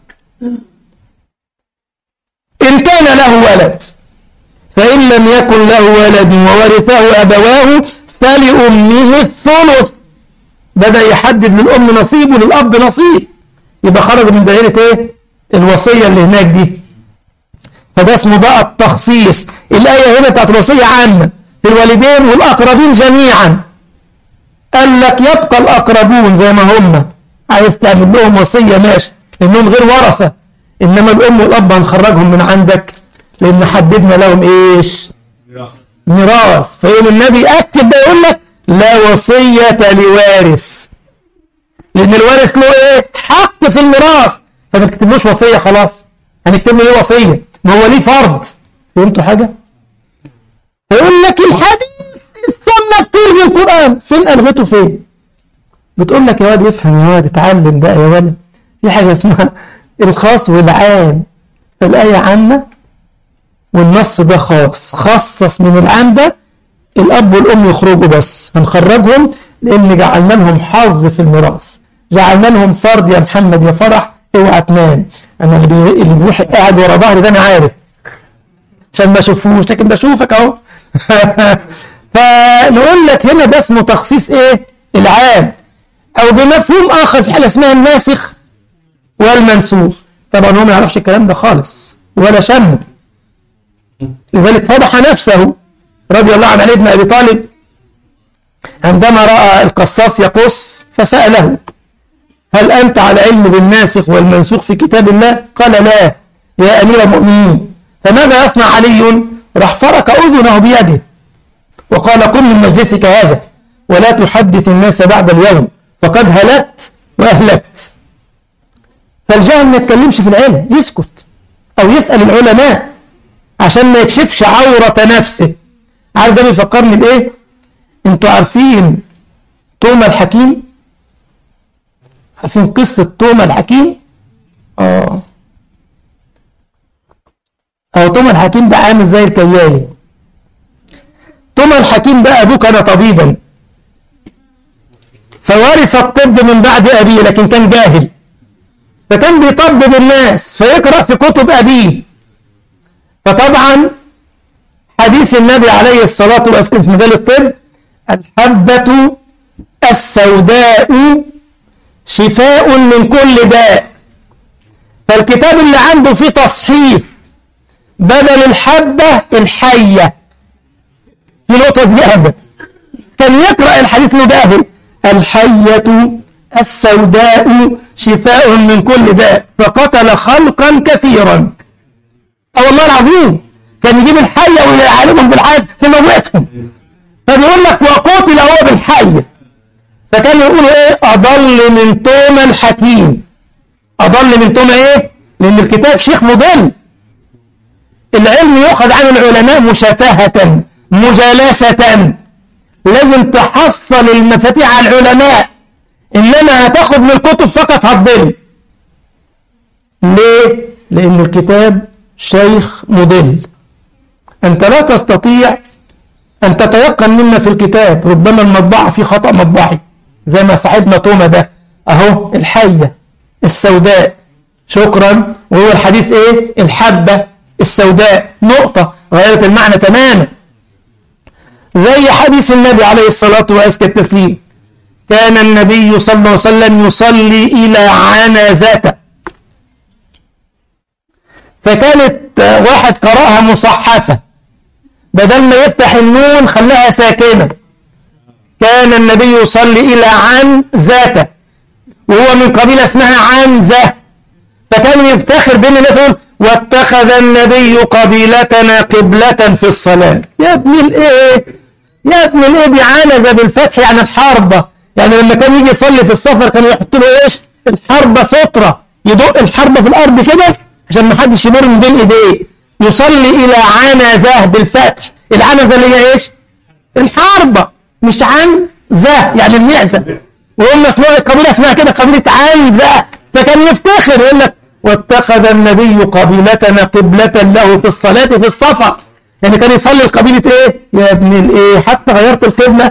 إن كان له ولد فإن لم يكن له ولد وورثه أبواه فلأمه الثلث بدأ يحدد للأم نصيب وللأب نصيب يبقى خرج من دائرة إيه؟ الوصية اللي هناك دي فده اسمه بقى التخصيص الآية هنا بتاعت الوصية عامة في الوالدين والأقربين جميعا قال لك يبقى الأقربون زي ما هم عايز تعمل لهم وصية ماشي لأنهم غير ورثة إنما الأم والأب هنخرجهم من عندك لأن حددنا لهم إيش ميراث فيقوم النبي أكد ده يقول لك لا وصية لوارث لأن الوارث له إيه حق في الميراث فما تكتبلوش وصية خلاص هنكتب له إيه وصية ما هو ليه فرض فهمتوا حاجة يقول لك الحديث السنة بتلغي القرآن فين ألغته فين بتقول لك يا واد افهم يا واد اتعلم بقى يا ولد في حاجة اسمها الخاص والعام فالآية عامة والنص ده خاص خصص من العام ده الأب والأم يخرجوا بس هنخرجهم لأن جعلنا لهم حظ في الميراث جعلنا لهم فرض يا محمد يا فرح اوعى تنام أنا اللي اللي بيروح قاعد ورا ظهري ده أنا عارف عشان ما اشوفوش لكن بشوفك أهو فنقول لك هنا ده اسمه تخصيص إيه العام أو بمفهوم آخر في حالة اسمها الناسخ والمنسوخ طبعا هو ما يعرفش الكلام ده خالص ولا شمه لذلك فضح نفسه رضي الله عن علي بن أبي طالب عندما رأى القصاص يقص فسأله هل أنت على علم بالناسخ والمنسوخ في كتاب الله قال لا يا أمير المؤمنين فماذا يصنع علي راح فرك أذنه بيده وقال قم من مجلسك هذا ولا تحدث الناس بعد اليوم فقد هلكت وأهلكت فالجاهل ما يتكلمش في العلم يسكت أو يسأل العلماء عشان ما يكشفش عورة نفسه عارف ده بيفكرني بإيه انتوا عارفين توما الحكيم عارفين قصة توما الحكيم اه أو توما الحكيم ده عامل زي الكيالي توما الحكيم ده أبوه كان طبيبا فورث الطب من بعد أبيه لكن كان جاهل فكان بيطبب الناس فيقرأ في كتب أبيه فطبعا حديث النبي عليه الصلاة والسلام في مجال الطب الحبة السوداء شفاء من كل داء فالكتاب اللي عنده فيه تصحيف بدل الحبة الحية في نقطة زيادة كان يقرأ الحديث مباهل الحية السوداء شفاء من كل داء فقتل خلقا كثيرا أو والله العظيم كان يجيب الحية ويعالجهم بالحية تموتهم فبيقول لك وقتل هو بالحية فكان يقولوا ايه أضل من توما الحكيم أضل من توما ايه لأن الكتاب شيخ مضل العلم يؤخذ عن العلماء مشافهة مجالسة لازم تحصل المفاتيح على العلماء إنما هتاخد من الكتب فقط هتضل ليه؟ لأن الكتاب شيخ مضل أنت لا تستطيع أن تتيقن مما في الكتاب ربما المطبعة في خطأ مطبعي زي ما صاحبنا توما ده أهو الحية السوداء شكرا وهو الحديث إيه الحبة السوداء نقطة غيرت المعنى تماما زي حديث النبي عليه الصلاة وأزكى التسليم كان النبي صلى الله عليه وسلم يصلي إلى عنازته فكانت واحد قرأها مصحفة بدل ما يفتح النون خلاها ساكنة كان النبي يصلي إلى عن ذاته وهو من قبيلة اسمها عنزة فكان يفتخر بين الناس يقول واتخذ النبي قبيلتنا قبلة في الصلاة يا ابن الايه يا ابن الايه دي عنزة بالفتح يعني الحربة يعني لما كان يجي يصلي في السفر كانوا يحطوا له ايش الحربة سترة يدق الحربة في الارض كده عشان ما حدش يمر من بين ايديه يصلي الى عنزة بالفتح العنزة اللي هي ايش الحربة مش عنزة يعني المعزة وهم اسمها القبيلة اسمها كده قبيلة عنزة فكان يفتخر يقول لك واتخذ النبي قبيلتنا قبلة له في الصلاة في السفر يعني كان يصلي القبيلة ايه يا ابن الايه حتى غيرت القبلة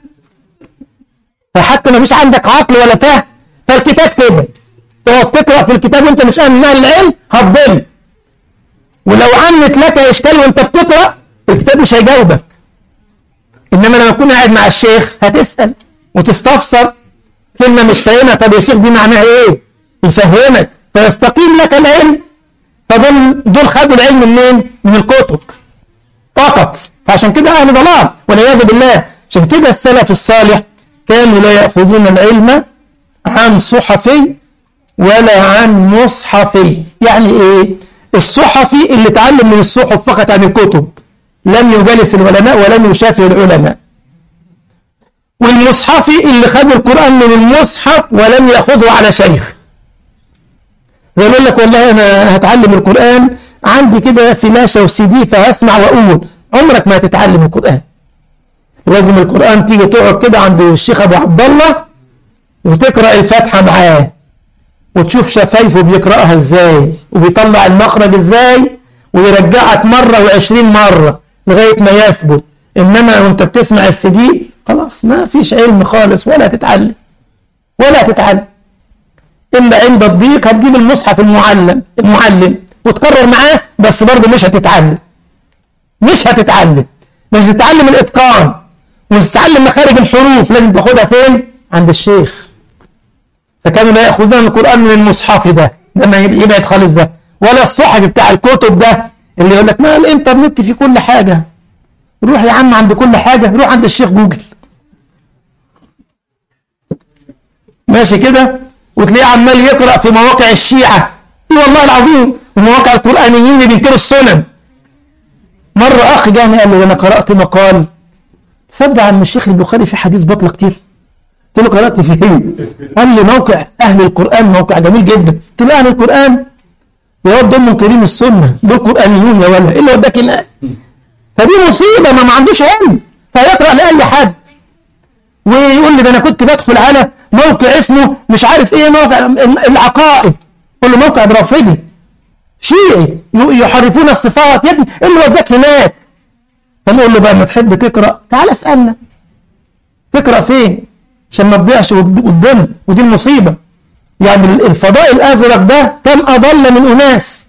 فحتى ما فيش عندك عقل ولا فهم فالكتاب كده تقعد تقرأ في الكتاب وانت مش فاهم اهل العلم هتضل ولو عمت لك اشكال وانت بتقرأ الكتاب مش هيجاوبك انما لما تكون قاعد مع الشيخ هتسأل وتستفسر كلمة مش فاهمها طب يا شيخ دي معناها ايه يفهمك فيستقيم لك العلم فدول دول خدوا العلم منين من الكتب فقط فعشان كده اهل ضلال والعياذ بالله عشان كده السلف الصالح كانوا لا ياخذون العلم عن صحفي ولا عن مصحفي يعني ايه الصحفي اللي اتعلم من الصحف فقط عن الكتب لم يجالس العلماء ولم يشافه العلماء والمصحفي اللي خد القرآن من المصحف ولم يأخذه على شيخ زي ما يقول لك والله أنا هتعلم القرآن عندي كده فلاشة وسي دي فهسمع وأقول عمرك ما هتتعلم القرآن لازم القرآن تيجي تقعد كده عند الشيخ أبو عبد الله وتقرأ الفاتحة معاه وتشوف شفايفه بيقرأها ازاي وبيطلع المخرج ازاي ويرجعك مرة وعشرين مرة لغاية ما يثبت إنما وانت بتسمع السي دي خلاص ما فيش علم خالص ولا تتعلم ولا تتعلم إلا عند الضيق هتجيب المصحف المعلم المعلم وتكرر معاه بس برضه مش هتتعلم مش هتتعلم مش هتتعلم الإتقان ومش هتتعلم مخارج الحروف لازم تاخدها فين عند الشيخ فكانوا لا يأخذون القرآن من المصحف ده ده ما يبعد خالص ده ولا الصحفي بتاع الكتب ده اللي يقول لك ما الانترنت فيه كل حاجة روح يا عم عند كل حاجة روح عند الشيخ جوجل ماشي كده وتلاقيه عمال يقرأ في مواقع الشيعة اي والله العظيم ومواقع القرآنيين اللي بينكروا السنن مرة أخ جاني قال لي أنا قرأت مقال تصدق عن الشيخ البخاري في حديث بطلة كتير قلت له قرأت فين قال لي موقع أهل القرآن موقع جميل جدا قلت له أهل القرآن يا ولد دول منكرين السنة دول قرآنيون يا ولد إيه اللي وداك هنا فدي مصيبة ما, ما عندوش علم فيقرأ لأي حد ويقول لي ده أنا كنت بدخل على موقع اسمه مش عارف إيه موقع العقائد قول له موقع رافضي شيعي يحرفون الصفات يا ابني إيه اللي وداك هناك فنقول له بقى ما تحب تقرأ تعال اسألنا تقرأ فين عشان ما تضيعش قدامنا ودي المصيبة يعني الفضاء الأزرق ده كم أضل من أناس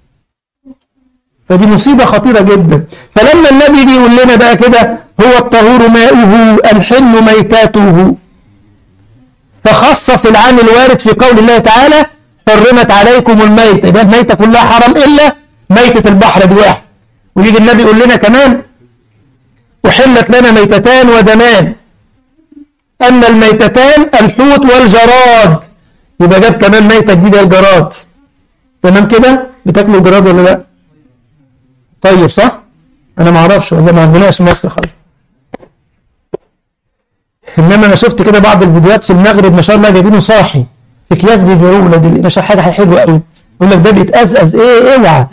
فدي مصيبة خطيرة جدا فلما النبي يجي يقول لنا بقى كده هو الطهور ماؤه الحل ميتاته فخصص العام الوارد في قول الله تعالى حرمت عليكم الميتة يبقى الميتة كلها حرام إلا ميتة البحر دي واحد ويجي النبي يقول لنا كمان أحلت لنا ميتتان ودمان أما الميتتان الحوت والجراد يبقى جاب كمان ميتة جديدة الجراد تمام كده بتاكلوا الجراد ولا لا طيب صح أنا ما أعرفش ولا ما عندناش مصر خالص إنما أنا شفت كده بعض الفيديوهات في المغرب ما شاء الله جايبينه صاحي في أكياس بيبيعوه ولاد ما شاء حاجة حلوة قوي يقول لك ده بيتأزأز إيه اوعى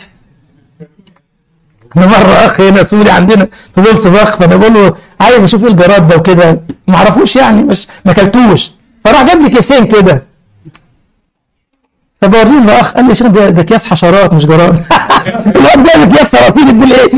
انا مره اخ هنا سوري عندنا في ظل صباخ فانا بقول له عايز اشوف ايه الجراد ده وكده ما اعرفوش يعني مش ما اكلتوش فراح جاب لي كيسين كده فبوريهم لاخ قال لي يا شيخ ده, ده اكياس حشرات مش جراد الواد جايب اكياس سراطين تقول ايه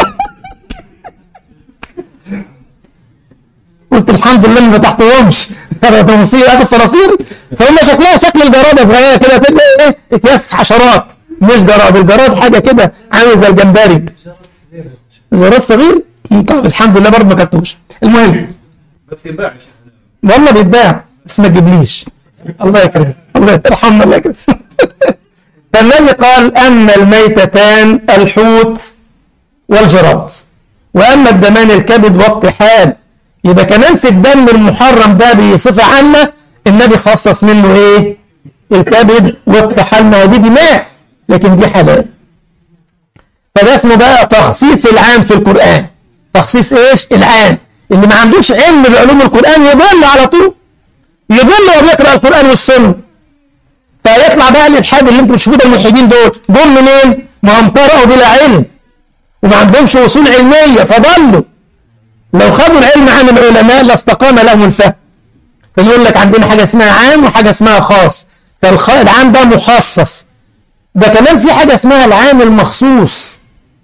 قلت الحمد لله ما فتحتهمش ده مصيبه هذا صراصير فهم شكلها شكل الجراده صغيره كده تبقى ايه اكياس حشرات مش جراد الجراد حاجه كده عامل زي الجمبري جراد صغير طب الحمد لله برضه ما اكلتوش المهم بس ينباع يا شيخ والله بيتباع بس ما تجيبليش الله يكرمك الله يرحمنا الله يكرمك فالنبي قال أما الميتتان الحوت والجراد وأما الدمان الكبد والطحال يبقى كمان في الدم المحرم ده بصفة عامة النبي خصص منه ايه الكبد والطحال ما هو دي دماء لكن دي حلال فده اسمه بقى تخصيص العام في القرآن تخصيص ايش العام اللي ما عندوش علم بعلوم القرآن يضل على طول يضل وهو بيقرأ القرآن والسنة فيطلع بقى للحاجة اللي انتم بتشوفوها الملحدين دول دول منين؟ ما هم قرأوا بلا علم وما عندهمش وصول علمية فضلوا لو خدوا العلم عن العلماء لاستقام لهم الفهم فيقول لك عندنا حاجة اسمها عام وحاجة اسمها خاص فالعام ده مخصص ده كمان في حاجة اسمها العام المخصوص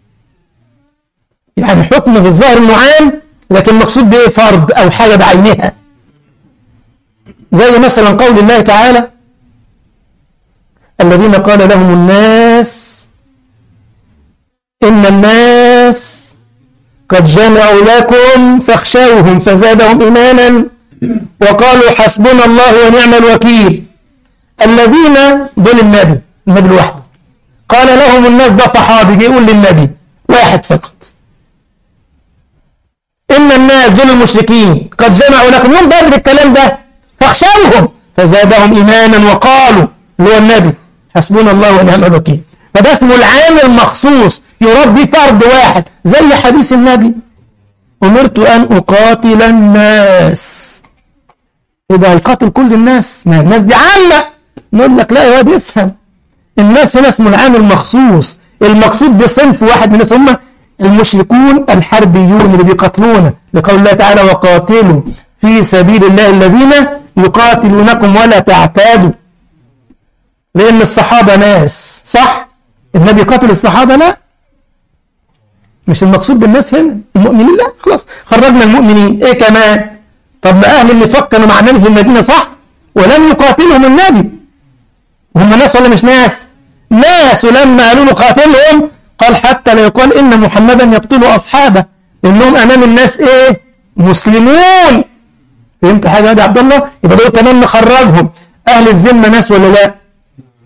يعني حكم في الظاهر انه عام لكن مقصود به فرد او حاجة بعينها زي مثلا قول الله تعالى الذين قال لهم الناس إن الناس قد جمعوا لكم فاخشوهم فزادهم إيمانا وقالوا حسبنا الله ونعم الوكيل الذين دول النبي النبي لوحده قال لهم الناس ده صحابي جه يقول للنبي واحد فقط إن الناس دول المشركين قد جمعوا لكم يوم بدر الكلام ده فاخشوهم فزادهم إيمانا وقالوا اللي هو النبي حسبنا الله ونعم الوكيل فده اسمه العام المخصوص يراد به فرد واحد زي حديث النبي أمرت أن أقاتل الناس إذا هيقاتل كل الناس ما الناس دي عامة نقول لك لا يا واد افهم الناس هنا اسمه العام المخصوص المقصود بصنف واحد من الناس هم المشركون الحربيون اللي بيقاتلون لقول الله تعالى وقاتلوا في سبيل الله الذين يقاتلونكم ولا تعتادوا لأن الصحابة ناس صح النبي قاتل الصحابة لا مش المقصود بالناس هنا المؤمنين لا خلاص خرجنا المؤمنين ايه كمان طب ما اهل النفاق كانوا مع النبي في المدينة صح ولم يقاتلهم النبي هم ناس ولا مش ناس ناس ولما قالوا له قاتلهم قال حتى لا يقال ان محمدا يقتل اصحابه انهم امام الناس ايه مسلمون فهمت حاجه يا عبد الله يبقى دول كمان نخرجهم اهل الذمه ناس ولا لا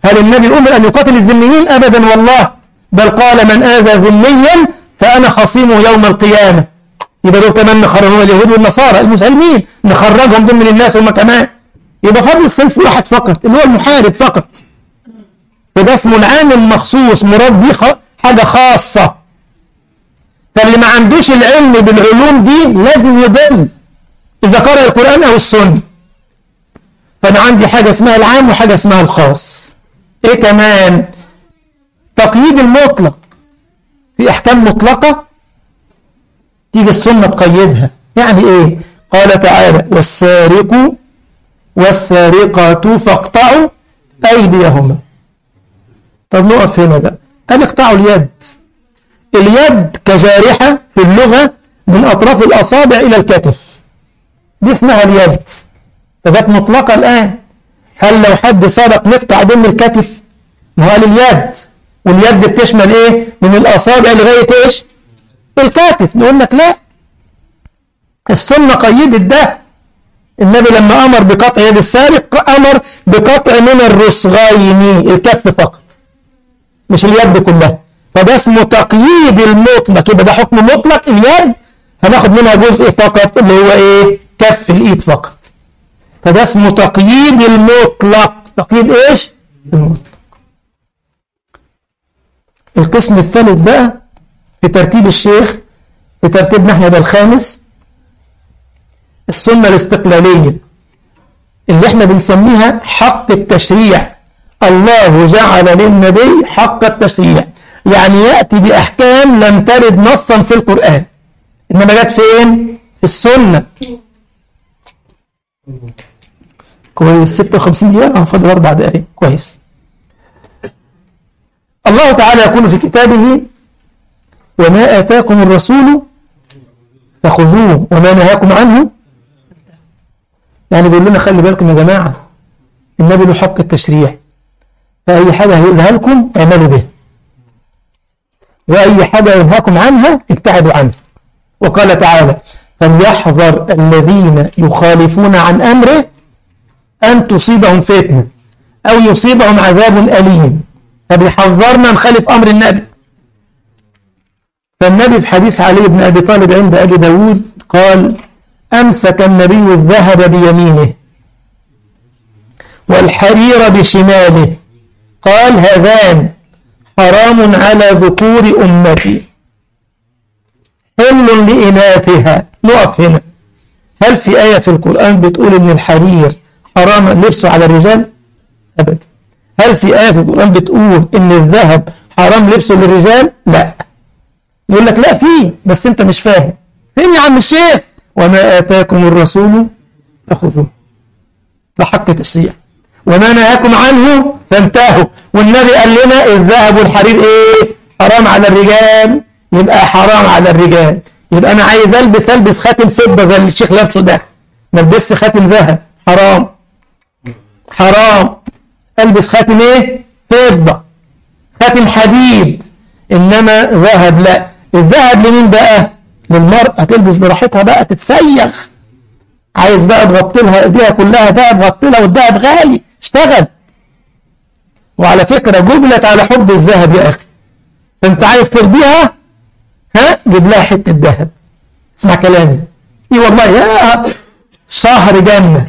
هل النبي أمر أن يقاتل الذميين أبدا والله بل قال من آذى ذميا فأنا خصيمه يوم القيامة يبقى دول كمان نخرجهم اليهود والنصارى المسلمين نخرجهم ضمن الناس هم كمان يبقى فضل الصنف واحد فقط اللي هو المحارب فقط فده اسمه العامل مخصوص مراد دي خ... حاجة خاصة فاللي ما عندوش العلم بالعلوم دي لازم يضل إذا قرأ القرآن أو السنة فأنا عندي حاجة اسمها العام وحاجة اسمها الخاص إيه كمان تقييد المطلق في أحكام مطلقة تيجي السنة تقيدها يعني إيه قال تعالى والسارق والسارقة فاقطعوا أيديهما طب نقف هنا بقى قال اقطعوا اليد اليد كجارحة في اللغة من أطراف الأصابع إلى الكتف دي اسمها اليد فبقت مطلقة الآن هل لو حد سرق نقطع ضمن الكتف ما هو قال اليد واليد بتشمل ايه من الأصابع لغاية ايش الكتف نقول لك لا السنة قيدت ده النبي لما أمر بقطع يد السارق أمر بقطع من الرسغين الكف فقط مش اليد كلها فده اسمه تقييد المطلق يبقى ده حكم مطلق اليد هناخد منها جزء فقط اللي هو ايه كف الايد فقط فده اسمه تقييد المطلق تقييد ايش المطلق القسم الثالث بقى في ترتيب الشيخ في ترتيبنا احنا ده الخامس السنة الاستقلالية اللي احنا بنسميها حق التشريع الله جعل للنبي حق التشريع يعني يأتي بأحكام لم ترد نصا في القرآن إنما جت فين؟ في السنة كويس 56 دقيقة فاضل أربع دقائق كويس الله تعالى يقول في كتابه وما آتاكم الرسول فخذوه وما نهاكم عنه يعني بيقول لنا خلي بالكم يا جماعة النبي له حق التشريع فأي حاجة هيقولها لكم اعملوا به وأي حاجة ينهاكم عنها ابتعدوا عنها وقال تعالى فليحذر الذين يخالفون عن أمره أن تصيبهم فتنة أو يصيبهم عذاب أليم فبيحذرنا نخالف أمر النبي فالنبي في حديث علي بن أبي طالب عند أبي داود قال أمسك النبي الذهب بيمينه والحرير بشماله قال هذان حرام على ذكور أمتي حل لإناثها نقف هنا هل في آية في القرآن بتقول إن الحرير حرام لبسه على الرجال أبدا هل في آية في القرآن بتقول إن الذهب حرام لبسه للرجال لا يقول لك لا في بس أنت مش فاهم فين يا عم الشيخ وما آتاكم الرسول فخذوه ده حق تشريع وما نهاكم عنه فانتهوا والنبي قال لنا الذهب والحرير ايه حرام على الرجال يبقى حرام على الرجال يبقى انا عايز البس البس خاتم فضه زي اللي الشيخ لابسه ده ما البسش خاتم ذهب حرام حرام البس خاتم ايه فضه خاتم حديد انما ذهب لا الذهب لمين بقى للمرأة تلبس براحتها بقى تتسيخ عايز بقى تغطي لها ايديها كلها دهب غطي لها والدهب غالي اشتغل وعلى فكرة جبلت على حب الذهب يا أخي فأنت عايز ترضيها ها جيب لها حتة ذهب اسمع كلامي اي والله يا شهر جنة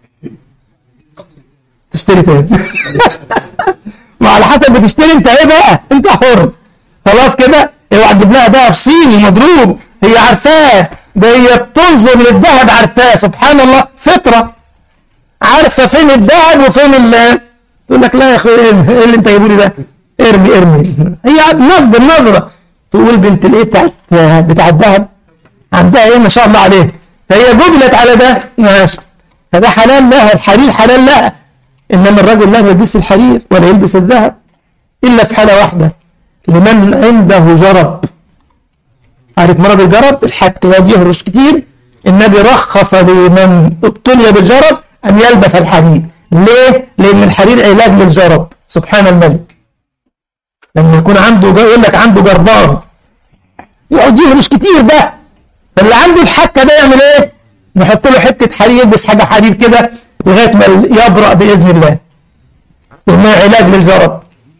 تشتري تاني ما على حسب بتشتري انت ايه بقى انت حر خلاص كده اوعى تجيب لها ذهب صيني مضروب هي عارفاه ده هي بتنظر للذهب عارفاه سبحان الله فطره عارفه فين الذهب وفين ال تقول لك لا يا اخي ايه اللي انت جايبه لي ده ارمي ارمي هي نصب النظره تقول بنت الايه بتاعت بتاع الذهب عندها ايه ما شاء الله عليه فهي جبلت على ده ماشي فده حلال لها الحرير حلال لها انما الرجل لا يلبس الحرير ولا يلبس الذهب الا في حاله واحده لمن عنده جرب عارف مرض الجرب الحك يقعد يهرش كتير النبي رخص لمن ابتلي بالجرب أن يلبس الحرير ليه؟ لأن الحرير علاج للجرب سبحان الملك لما يكون عنده يقول لك عنده جربان يقعد يهرش كتير ده فاللي عنده الحكة ده يعمل ايه؟ نحط له حتة حرير يلبس حاجة حرير كده لغاية ما يبرأ بإذن الله وما علاج للجرب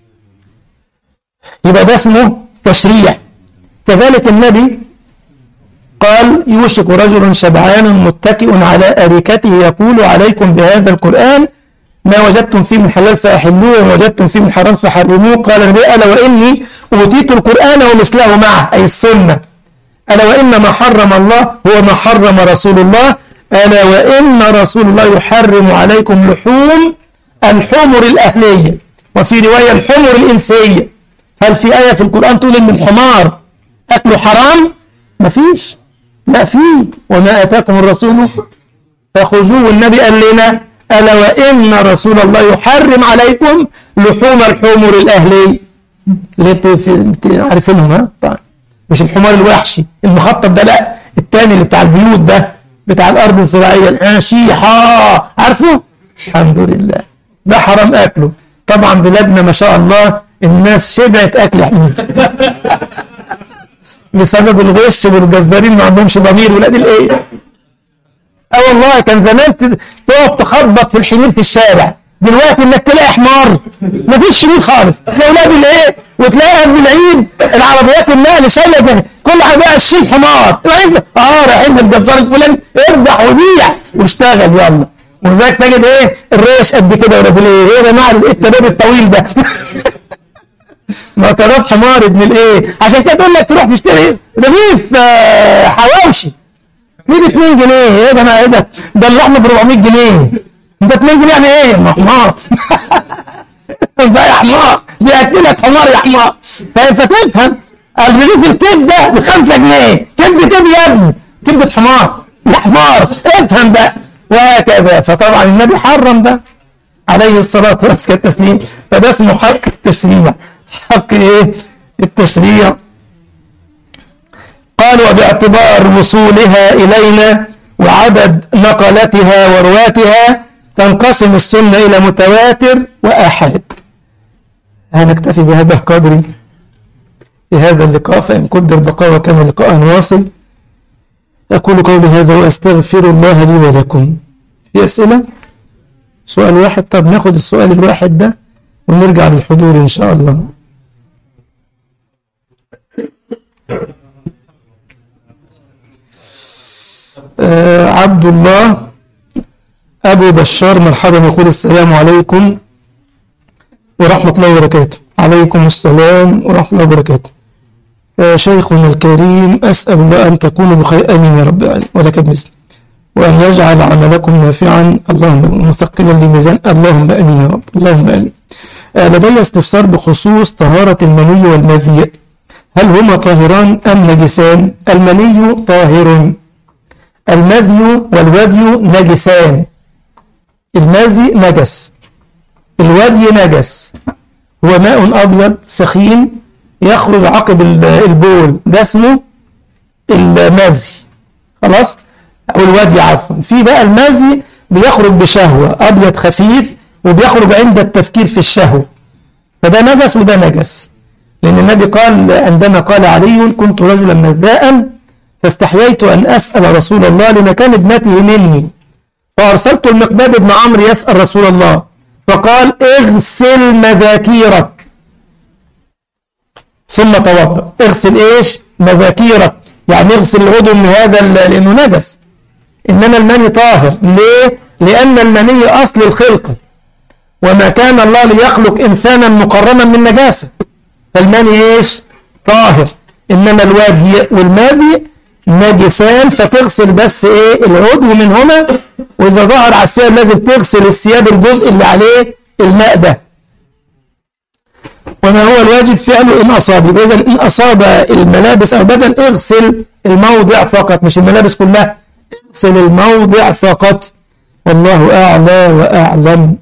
يبقى ده اسمه تشريع كذلك النبي قال يوشك رجل شبعان متكئ على أريكته يقول عليكم بهذا القرآن ما وجدتم فيه من حلال فأحلوه وما وجدتم فيه من حرام فحرموه قال النبي ألا وإني أوتيت القرآن ومثله معه أي السنة ألا وإن ما حرم الله هو ما حرم رسول الله ألا وإن رسول الله يحرم عليكم لحوم الحمر الأهلية وفي رواية الحمر الإنسية هل في آية في القرآن تقول إن الحمار أكله حرام؟ مفيش لا في وما آتاكم الرسول فخذوه النبي قال لنا ألا وإن رسول الله يحرم عليكم لحوم الحمر الأهلية اللي انت عارفينهم ها طبعا مش الحمار الوحشي المخطط ده لا التاني اللي بتاع البيوت ده بتاع الأرض الزراعية الحاشيحة عارفه الحمد لله ده حرام أكله طبعا بلادنا ما شاء الله الناس شبعت أكل حمير بسبب الغش والجزارين ما عندهمش ضمير ولاد الايه اه والله كان زمان تقعد تخبط في الحمير في الشارع دلوقتي انك تلاقي حمار مفيش حمير خالص لاولاد الايه وتلاقي قبل العيد العربيات النقل شايله كل عربيه 20 حمار اه رايحين الجزار الفلاني اربح وبيع واشتغل يلا ولذلك تجد ايه الريش قد كده ولاد الايه ايه يا جماعه التباب الطويل ده ما كراب حمار ابن الايه عشان كده تقول لك تروح تشتري رغيف آه حواوشي ليه ب 2 جنيه ايه ده انا ايه ده ده اللحمه ب 400 جنيه انت 2 جنيه يعني ايه ما حمار ده يا حمار بياكلك حمار يا حمار فتفهم الرغيف الكبده ب 5 جنيه كبده كبده يا ابني كبده حمار يا حمار افهم بقى وهكذا فطبعا النبي حرم ده عليه الصلاه والتسليم فده اسمه حق التشريع حق ايه التشريع قال وباعتبار وصولها إلينا وعدد نقلتها ورواتها تنقسم السنة إلى متواتر وآحاد هنكتفي بهذا القدر في هذا اللقاء فإن قدر بقاء وكان لقاء واصل أقول قولي هذا وأستغفر الله لي ولكم في أسئلة سؤال واحد طب ناخد السؤال الواحد ده ونرجع للحضور إن شاء الله آه عبد الله أبو بشار مرحبا يقول السلام عليكم ورحمة الله وبركاته عليكم السلام ورحمة الله وبركاته آه شيخنا الكريم أسأل الله أن تكونوا بخير آمين يا رب العالمين ولك بمثل وأن يجعل عملكم نافعا اللهم مثقلا لميزان اللهم آمين يا رب اللهم آمين آه لدي استفسار بخصوص طهارة المني والمذي هل هما طاهران أم نجسان المني طاهر المذي والودي نجسان المذي نجس الودي نجس هو ماء أبيض سخين يخرج عقب البول ده اسمه المذي خلاص أو الودي عفوا في بقى المذي بيخرج بشهوة أبيض خفيف وبيخرج عند التفكير في الشهوة فده نجس وده نجس لأن النبي قال عندما قال علي كنت رجلا مذاء فاستحييت أن أسأل رسول الله لمكان ابنته مني فأرسلت المقداد بن عمرو يسأل رسول الله فقال اغسل مذاكيرك ثم توضأ اغسل ايش مذاكيرك يعني اغسل العضو من هذا لأنه نجس إنما المني طاهر ليه لأن المني أصل الخلقة وما كان الله ليخلق إنسانا مقرما من نجاسة فالمني ايش طاهر إنما الوادي والماذي نجسان فتغسل بس ايه العضو منهما واذا ظهر على الثياب لازم تغسل الثياب الجزء اللي عليه الماء ده وما هو الواجب فعله ان اصاب يبقى اذا ان اصاب الملابس او بدن اغسل الموضع فقط مش الملابس كلها اغسل الموضع فقط والله اعلى واعلم